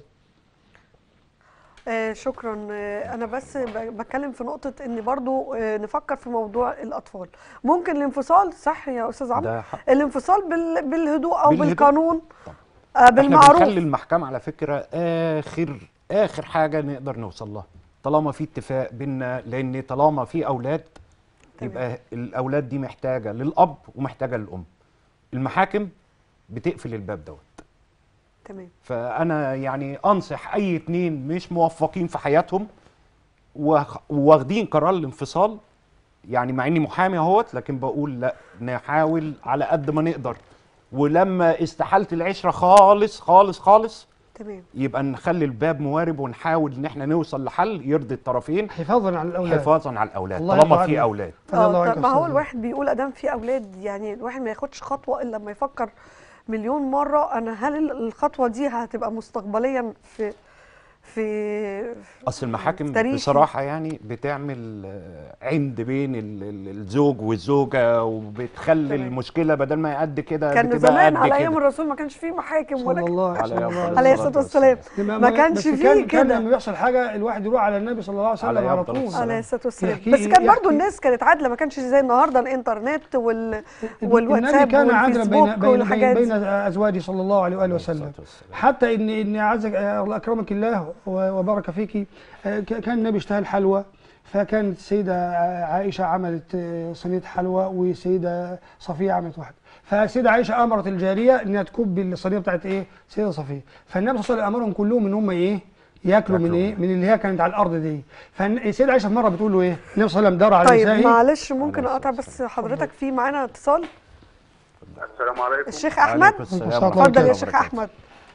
آه شكرا آه انا بس ب- بتكلم في نقطه ان برضو آه نفكر في موضوع الاطفال ممكن الانفصال صح يا استاذ عمرو ده حق. الانفصال بال... بالهدوء او بالهدوء. بالقانون طبعا. آه احنا بالمعروف بنخلي المحكمة على فكرة آخر آخر حاجة نقدر نوصل لها طالما في اتفاق بينا لأن طالما في أولاد تمام. يبقى الأولاد دي محتاجة للأب ومحتاجة للأم المحاكم بتقفل الباب دوت تمام فأنا يعني أنصح أي اتنين مش موفقين في حياتهم وخ- وواخدين قرار الانفصال يعني مع اني محامي اهوت لكن بقول لا نحاول على قد ما نقدر ولما استحالت العشره خالص خالص خالص تمام يبقى نخلي الباب موارب ونحاول ان احنا نوصل لحل يرضي الطرفين حفاظا على الاولاد حفاظا على الاولاد الله طالما يرضى في عنك. اولاد الله اه عنك طب يا ما هو أستاذ. الواحد بيقول ادام في اولاد يعني الواحد ما ياخدش خطوه الا لما يفكر مليون مره انا هل ال- الخطوه دي هتبقى مستقبليا في في اصل المحاكم تاريخي. بصراحه يعني بتعمل آه، عند بين ال- ال- الزوج والزوجه وبتخلي تمام. المشكله بدل ما يقد كده كان بتبقى زمان قد على ايام كده. الرسول ما كانش فيه محاكم ولا صلى الله عليه صلى الله أفضل عليه الصلاة الصلاه والسلام ما- ما كانش بس فيه كان كان كده لما بيحصل حاجه الواحد يروح على النبي صلى الله عليه وسلم عليه على أفضل طول الصلاة. عليه الصلاه والسلام يحكي- بس كان برضو يحكي- الناس كانت عادله ما كانش زي النهارده الانترنت وال النبي والواتساب كان عادلا بين والفيسبوك بين بين, والحاجات بين دي ازواجه صلى الله عليه واله وسلم الصلاة والسلام. حتى ان ان عزك آه، الله اكرمك الله و- وبارك فيك آه، ك- كان النبي اشتهى الحلوى فكانت السيده آه، عائشه عملت آه، صينيه حلوى والسيده صفيه عملت واحده فالسيده عائشه امرت الجاريه انها تكب الصينيه بتاعت ايه السيده صفيه فالنبي صلى الله عليه وسلم امرهم كلهم ان هم ايه ياكلوا من ياكلوا ايه من اللي هي كانت على الارض دي فالسيده عائشه في مره بتقول له ايه النبي صلى الله عليه وسلم دار على طيب نسائه معلش ممكن عليه اقطع الصلاة بس حضرتك في معانا اتصال السلام عليكم الشيخ عليكم احمد السلام اتفضل ورحمة اتفضل الله يا شيخ وبركاته. احمد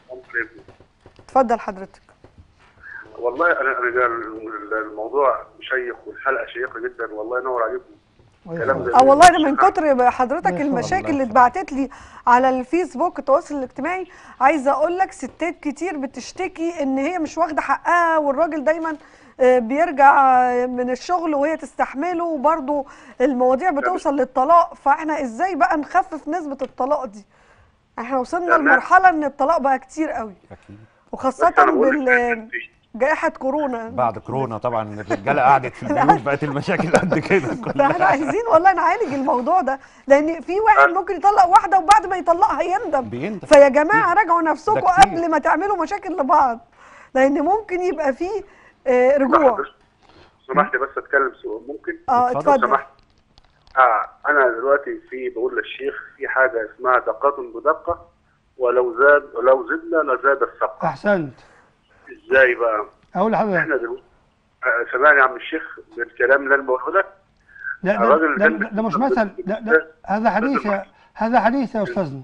اتفضل حضرتك والله انا انا الموضوع شيق والحلقه شيقه جدا والله ينور عليكم كلام زي اه والله انا من كتر حضرتك الله المشاكل اللي يخليك. اتبعتت لي على الفيسبوك التواصل الاجتماعي عايزه اقول لك ستات كتير بتشتكي ان هي مش واخده حقها والراجل دايما آه، بيرجع آه، من الشغل وهي تستحمله وبرضه المواضيع بتوصل للطلاق فاحنا ازاي بقى نخفف نسبه الطلاق دي احنا وصلنا تمام. لمرحله ان الطلاق بقى كتير قوي اكيد وخاصه بس أنا بقول لك بجائحه كورونا بعد كورونا طبعا الرجاله قعدت في البيوت بقت المشاكل قد كده فاحنا كلها عايزين والله نعالج الموضوع ده لان في واحد ممكن يطلق واحده وبعد ما يطلقها يندم بيندم. فيا جماعه راجعوا نفسكم ده كتير. قبل ما تعملوا مشاكل لبعض لان ممكن يبقى في آه، رجوع سمحت بس اتكلم سؤال ممكن اه اتفضل. اتفضل سمحت آه انا دلوقتي في بقول للشيخ في حاجه اسمها دقات بدقه ولو زاد ولو زدنا لزاد السقف احسنت ازاي بقى اقول لحضرتك احنا دلوقتي آه سامعني يا عم الشيخ بالكلام اللي انا بقوله لك ده ده, الراجل ده, ده- ده, ده مش مثل ده, ده هذا حديث يا هذا حديث يا استاذنا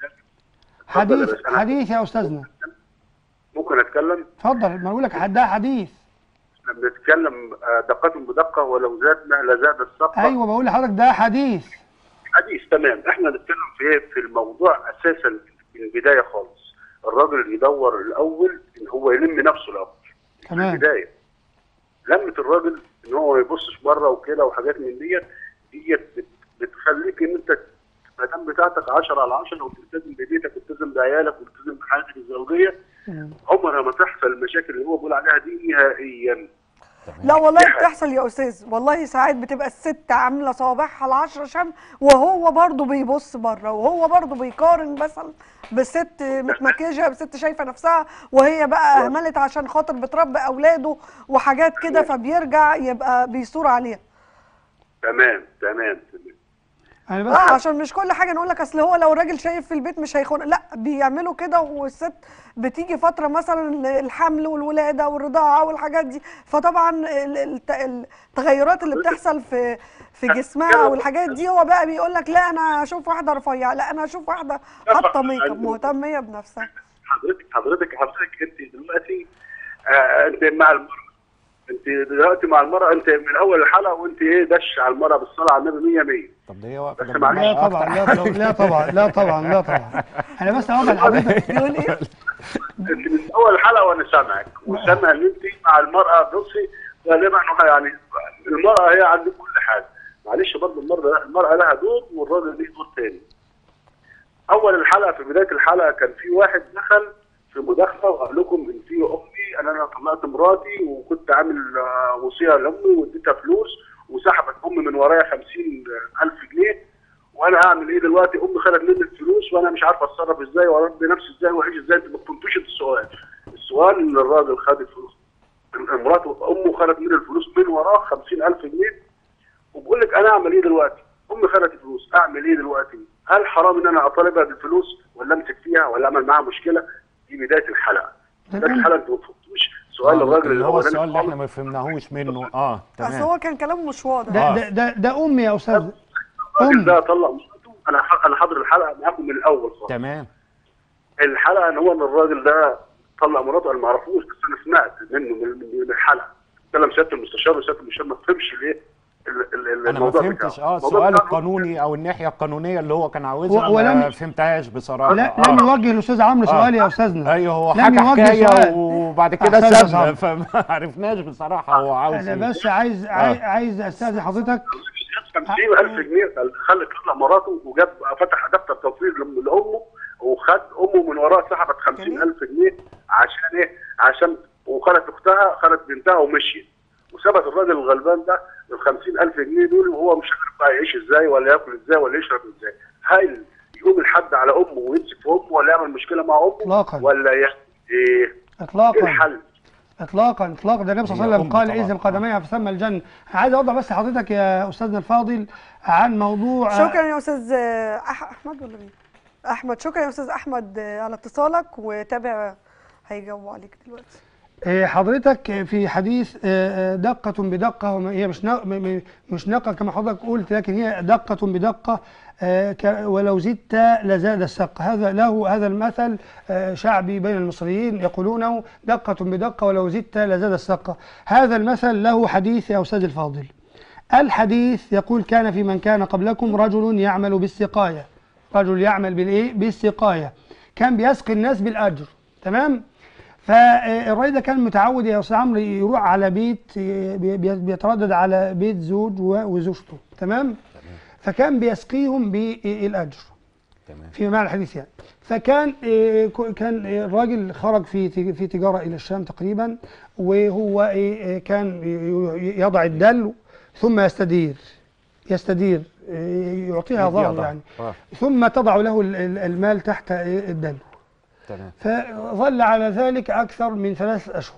حديث بس أنا- حديث يا استاذنا ممكن اتكلم اتفضل ما اقول لك ده حديث احنا بنتكلم آه دقات بدقه ولو زادنا لزاد السقف ايوه بقول لحضرتك ده حديث حديث تمام احنا نتكلم في ايه في الموضوع اساسا من البدايه خالص الراجل يدور الاول ان هو يلم نفسه الاول في تمام البدايه لمه الراجل ان هو ما يبصش بره وكده وحاجات من ديت ديت بت- بتخليك ان انت المدام بتاعتك 10 على 10 وتلتزم ببيتك وتلتزم بعيالك وتلتزم بحياتك الزوجيه مم. عمرها ما تحصل المشاكل اللي هو بيقول عليها دي نهائيا لا والله دي حاجة. بتحصل يا استاذ والله ساعات بتبقى الست عامله صوابعها العشرة شم وهو برضه بيبص بره وهو برضه بيقارن مثلا بست متمكيجه بست شايفه نفسها وهي بقى اهملت عشان خاطر بتربي اولاده وحاجات كده فبيرجع يبقى بيثور عليها تمام تمام تمام انا اه بس عشان مش كل حاجه نقول لك اصل هو لو الراجل شايف في البيت مش هيخون لا بيعملوا كده والست بتيجي فتره مثلا الحمل والولاده والرضاعه والحاجات دي فطبعا ال- الت- التغيرات اللي بتحصل في في جسمها والحاجات دي هو بقى بيقول لك لا انا اشوف واحده رفيعه لا انا اشوف واحده حاطه ميك اب مهتميه بنفسها حضرتك حضرتك حضرتك انت دلوقتي آه انت مع المرأة انت دلوقتي مع المرأة انت من اول الحلقة وانت ايه دش على المرأة بالصلاة على النبي 100 100 طب دي واقفه بس جنب معلش. لا المرأة طبعا أكتر. لا طبعا لا طبعا لا طبعا لا طبعا انا بس اوضح لحضرتك بيقول ايه انت من اول الحلقة وانا سامعك وسامع ان انت مع المرأة بصي غالبا إنه يعني المرأة هي عندك كل حاجة معلش برضه المرأة المرأة لها دور والراجل ليه دور تاني اول الحلقة في بداية الحلقة كان في واحد دخل في مداخلة وقال لكم ان في امي انا انا طلقت مراتي وكنت عامل آه، وصية لامي واديتها فلوس وسحبت امي من ورايا 50000 جنيه وانا هعمل ايه دلوقتي امي خدت مني الفلوس وانا مش عارف اتصرف ازاي واربي نفسي ازاي واعيش ازاي انت ما فهمتوش السؤال السؤال ان الراجل خد الفلوس مراته امه خدت مني الفلوس من وراه 50000 جنيه وبقول لك انا اعمل ايه دلوقتي؟ امي خدت الفلوس اعمل ايه دلوقتي؟ هل حرام ان انا اطالبها بالفلوس ولا امسك فيها ولا اعمل معاها مشكله؟ دي بدايه الحلقه. بدايه الحلقه انتوا ما فهمتوش سؤال آه، الراجل اللي هو الأولاني السؤال اللي احنا خالص. ما فهمناهوش منه اه اصل تمام هو كان كلامه مش واضح ده ده ده, ده امي يا استاذ الراجل أم. ده طلق مراته انا ح- انا حاضر الحلقه معاكم من الاول خالص. تمام الحلقه ان هو ان الراجل ده طلق مراته انا ما اعرفوش بس انا سمعت منه من من الحلقه. كلام سياده المستشار وسياده المستشار ما فهمش ليه ال- ال- ال- انا ما الموضوع فهمتش بتاعه. اه الموضوع السؤال بتاعه- القانوني او الناحيه القانونيه اللي هو كان عاوزها و- ولم- ما فهمتهاش بصراحه لا آه. لم يوجه الاستاذ عمرو آه. سؤال يا استاذنا ايوه هو لم حكى يوجه حكايه سؤال. و... وبعد كده أحسنت يا سابنا صاحبي. فما عرفناش بصراحه هو عاوز انا ايه بس عايز عايز, عايز استاذن حضرتك 50000 جنيه خلى كل مراته وجاب فتح دفتر توفير لأم- لامه وخد امه من وراه سحبت 50000 جنيه عشان ايه؟ عشان وخدت اختها خدت بنتها ومشيت وسابت الراجل الغلبان ده ال 50000 جنيه دول وهو مش عارف بقى يعيش ازاي ولا ياكل ازاي ولا يشرب ازاي هل يقوم الحد على امه ويمسك في امه ولا يعمل مشكله مع امه إطلاقاً. ولا يعمل ايه؟ ايه اطلاقا الحل؟ اطلاقا اطلاقا ده النبي صلى الله هي عليه وسلم أم قال طبعاً. اذن قدميها فثم الجنه عايز اوضح بس حضرتك يا استاذنا الفاضل عن موضوع شكرا يا استاذ آه، أح- احمد ولا مين احمد شكرا يا استاذ احمد آه، على اتصالك وتابع هيجاوبوا عليك دلوقتي آه، حضرتك في حديث آه، آه، دقة بدقة وما- هي مش ن- م- م- مش نقة كما حضرتك قلت لكن هي دقة بدقة آه، ك- ولو زدت لزاد السق هذا له هذا المثل آه، شعبي بين المصريين يقولونه دقة بدقة ولو زدت لزاد السق هذا المثل له حديث يا أستاذ الفاضل الحديث يقول كان في من كان قبلكم رجل يعمل بالسقاية رجل يعمل بالإيه بالسقاية كان بيسقي الناس بالأجر تمام فالراجل ده كان متعود يا استاذ عمرو يروح على بيت بي- بي- بيتردد على بيت زوج و- وزوجته تمام فكان بيسقيهم بالاجر تمام في معنى الحديث يعني فكان آه، ك- كان آه، الراجل خرج في تج- في تجاره الى الشام تقريبا وهو آه، آه، كان ي- ي- يضع الدل ثم يستدير يستدير آه، يعطيها يديها ظهر ظهر. يعني آه. ثم تضع له ال- ال- المال تحت آه، الدلو تمام فظل على ذلك أكثر من ثلاث أشهر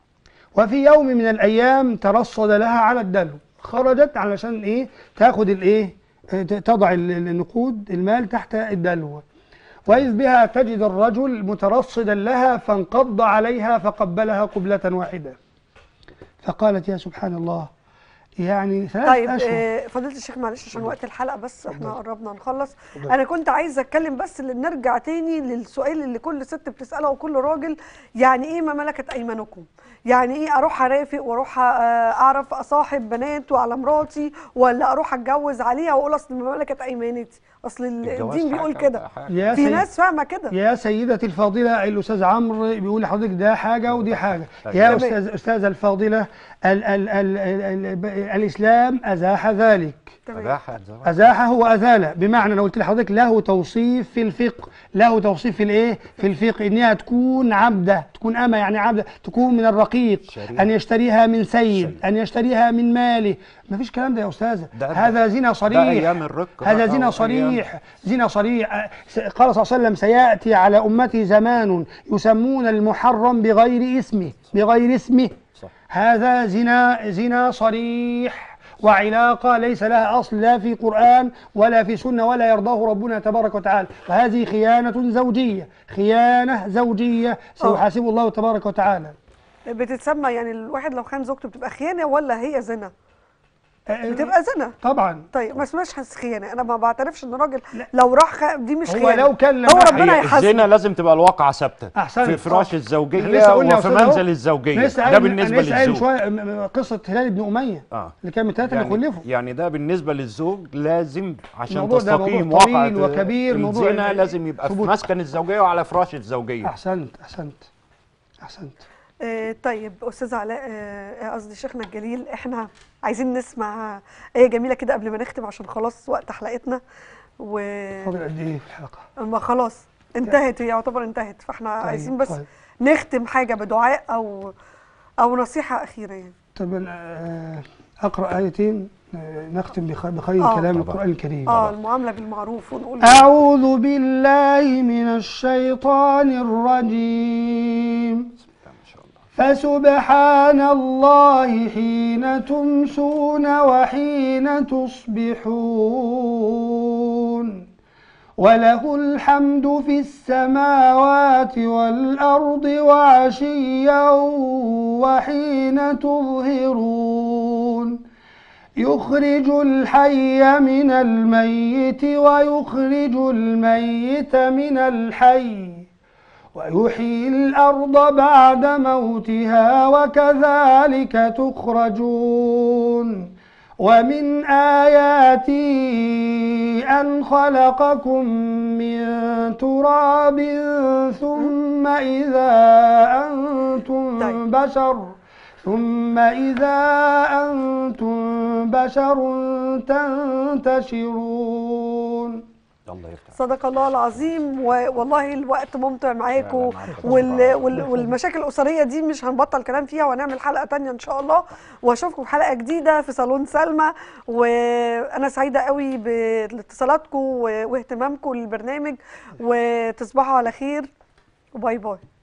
وفي يوم من الأيام ترصد لها على الدلو خرجت علشان إيه تاخد الإيه ت- تضع ال- ال- النقود المال تحت الدلو وإذ بها تجد الرجل مترصدا لها فانقض عليها فقبلها قبلة واحدة فقالت يا سبحان الله يعني ثلاث طيب أشهر آه، فضيله الشيخ معلش عشان وقت الحلقه بس احنا قربنا نخلص انا كنت عايزه اتكلم بس اللي نرجع تاني للسؤال اللي كل ست بتساله وكل راجل يعني ايه ما ملكت ايمانكم يعني ايه اروح ارافق واروح آه، اعرف اصاحب بنات وعلى مراتي ولا اروح اتجوز عليها واقول اصل ما ملكت ايمانتي اصل الجواز الدين بيقول حاجة- كده حاجة. يا في سيد- ناس فاهمه كده يا سيدتي الفاضلة الأستاذ عمرو بيقول لحضرتك ده حاجة ودي حاجة يا تمام. أستاذ أستاذة الفاضلة ال ال ال ال ال الإسلام أزاح ذلك تمام ده حاجة. أزاحه وأزاله بمعنى أنا قلت لحضرتك له توصيف في الفقه له توصيف في الإيه في الفقه إنها تكون عبدة تكون أمة يعني عبدة تكون من الرقيق شريعة. أن يشتريها من سيد أن يشتريها من ماله ما فيش كلام ده يا أستاذة ده- ده- هذا زنا صريح أيام الرق هذا بقى زنا وأيام- صريح زنا صريح أه، س- قال صلى الله عليه وسلم سيأتي على أمتي زمان يسمون المحرم بغير اسمه بغير اسمه صح. هذا زنا زنا صريح وعلاقة ليس لها أصل لا في قرآن ولا في سنة ولا يرضاه ربنا تبارك وتعالى وهذه خيانة زوجية خيانة زوجية سيحاسب الله تبارك وتعالى بتتسمى يعني الواحد لو خان زوجته بتبقى خيانه ولا هي زنا أه، بتبقى زنا طبعا طيب ما اسمهاش خيانه انا ما بعترفش ان راجل لو راح خ... دي مش هو خيانه لو كان هو لما- ربنا هي يحاسبه الزنا لازم تبقى الواقعة ثابتة أحسنت. في فراش آه. إحنا الزوجية لسه قلنا يا وفي أستاذ أهو. منزل الزوجية لسه ده قايل- بالنسبة لسه قايل للزوج شوية م- م- قصة هلال بن أمية آه. اللي كان من الثلاثة اللي خلفوا يعني ده بالنسبة للزوج لازم عشان الموضوع ده موضوع تستقيم طويل واقعة وكبير، موضوع الزنا ال- لازم يبقى في ثبوت. مسكن الزوجية وعلى فراش الزوجية أحسنت أحسنت أحسنت آه طيب استاذ علاء آه، قصدي شيخنا الجليل احنا عايزين نسمع ايه جميله كده قبل ما نختم عشان خلاص وقت حلقتنا و فاضل قد إيه في الحلقة؟ ما خلاص انتهت هي يعتبر انتهت فاحنا طيب، عايزين بس طيب. نختم حاجه بدعاء او او نصيحه اخيره يعني طب أنا آه، أقرأ آيتين آه، نختم بخ- بخير آه. كلام طبعا. القرآن الكريم اه المعامله بالمعروف ونقول أعوذ بالله من الشيطان الرجيم فسبحان الله حين تمسون وحين تصبحون وله الحمد في السماوات والأرض وعشيا وحين تظهرون يخرج الحي من الميت ويخرج الميت من الحي ويحيي الأرض بعد موتها وكذلك تخرجون ومن آياته أن خلقكم من تراب ثم إذا أنتم طيب. بشر ثم إذا أنتم بشر تنتشرون الله يفتح صدق الله العظيم و- والله الوقت ممتع معاكم لا، لا، معاك. وال... وال... والمشاكل الأسرية دي مش هنبطل كلام فيها وهنعمل حلقة تانية إن شاء الله وأشوفكم في حلقة جديدة في صالون سلمى وأنا سعيدة قوي باتصالاتكم و- واهتمامكم للبرنامج وتصبحوا على خير وباي باي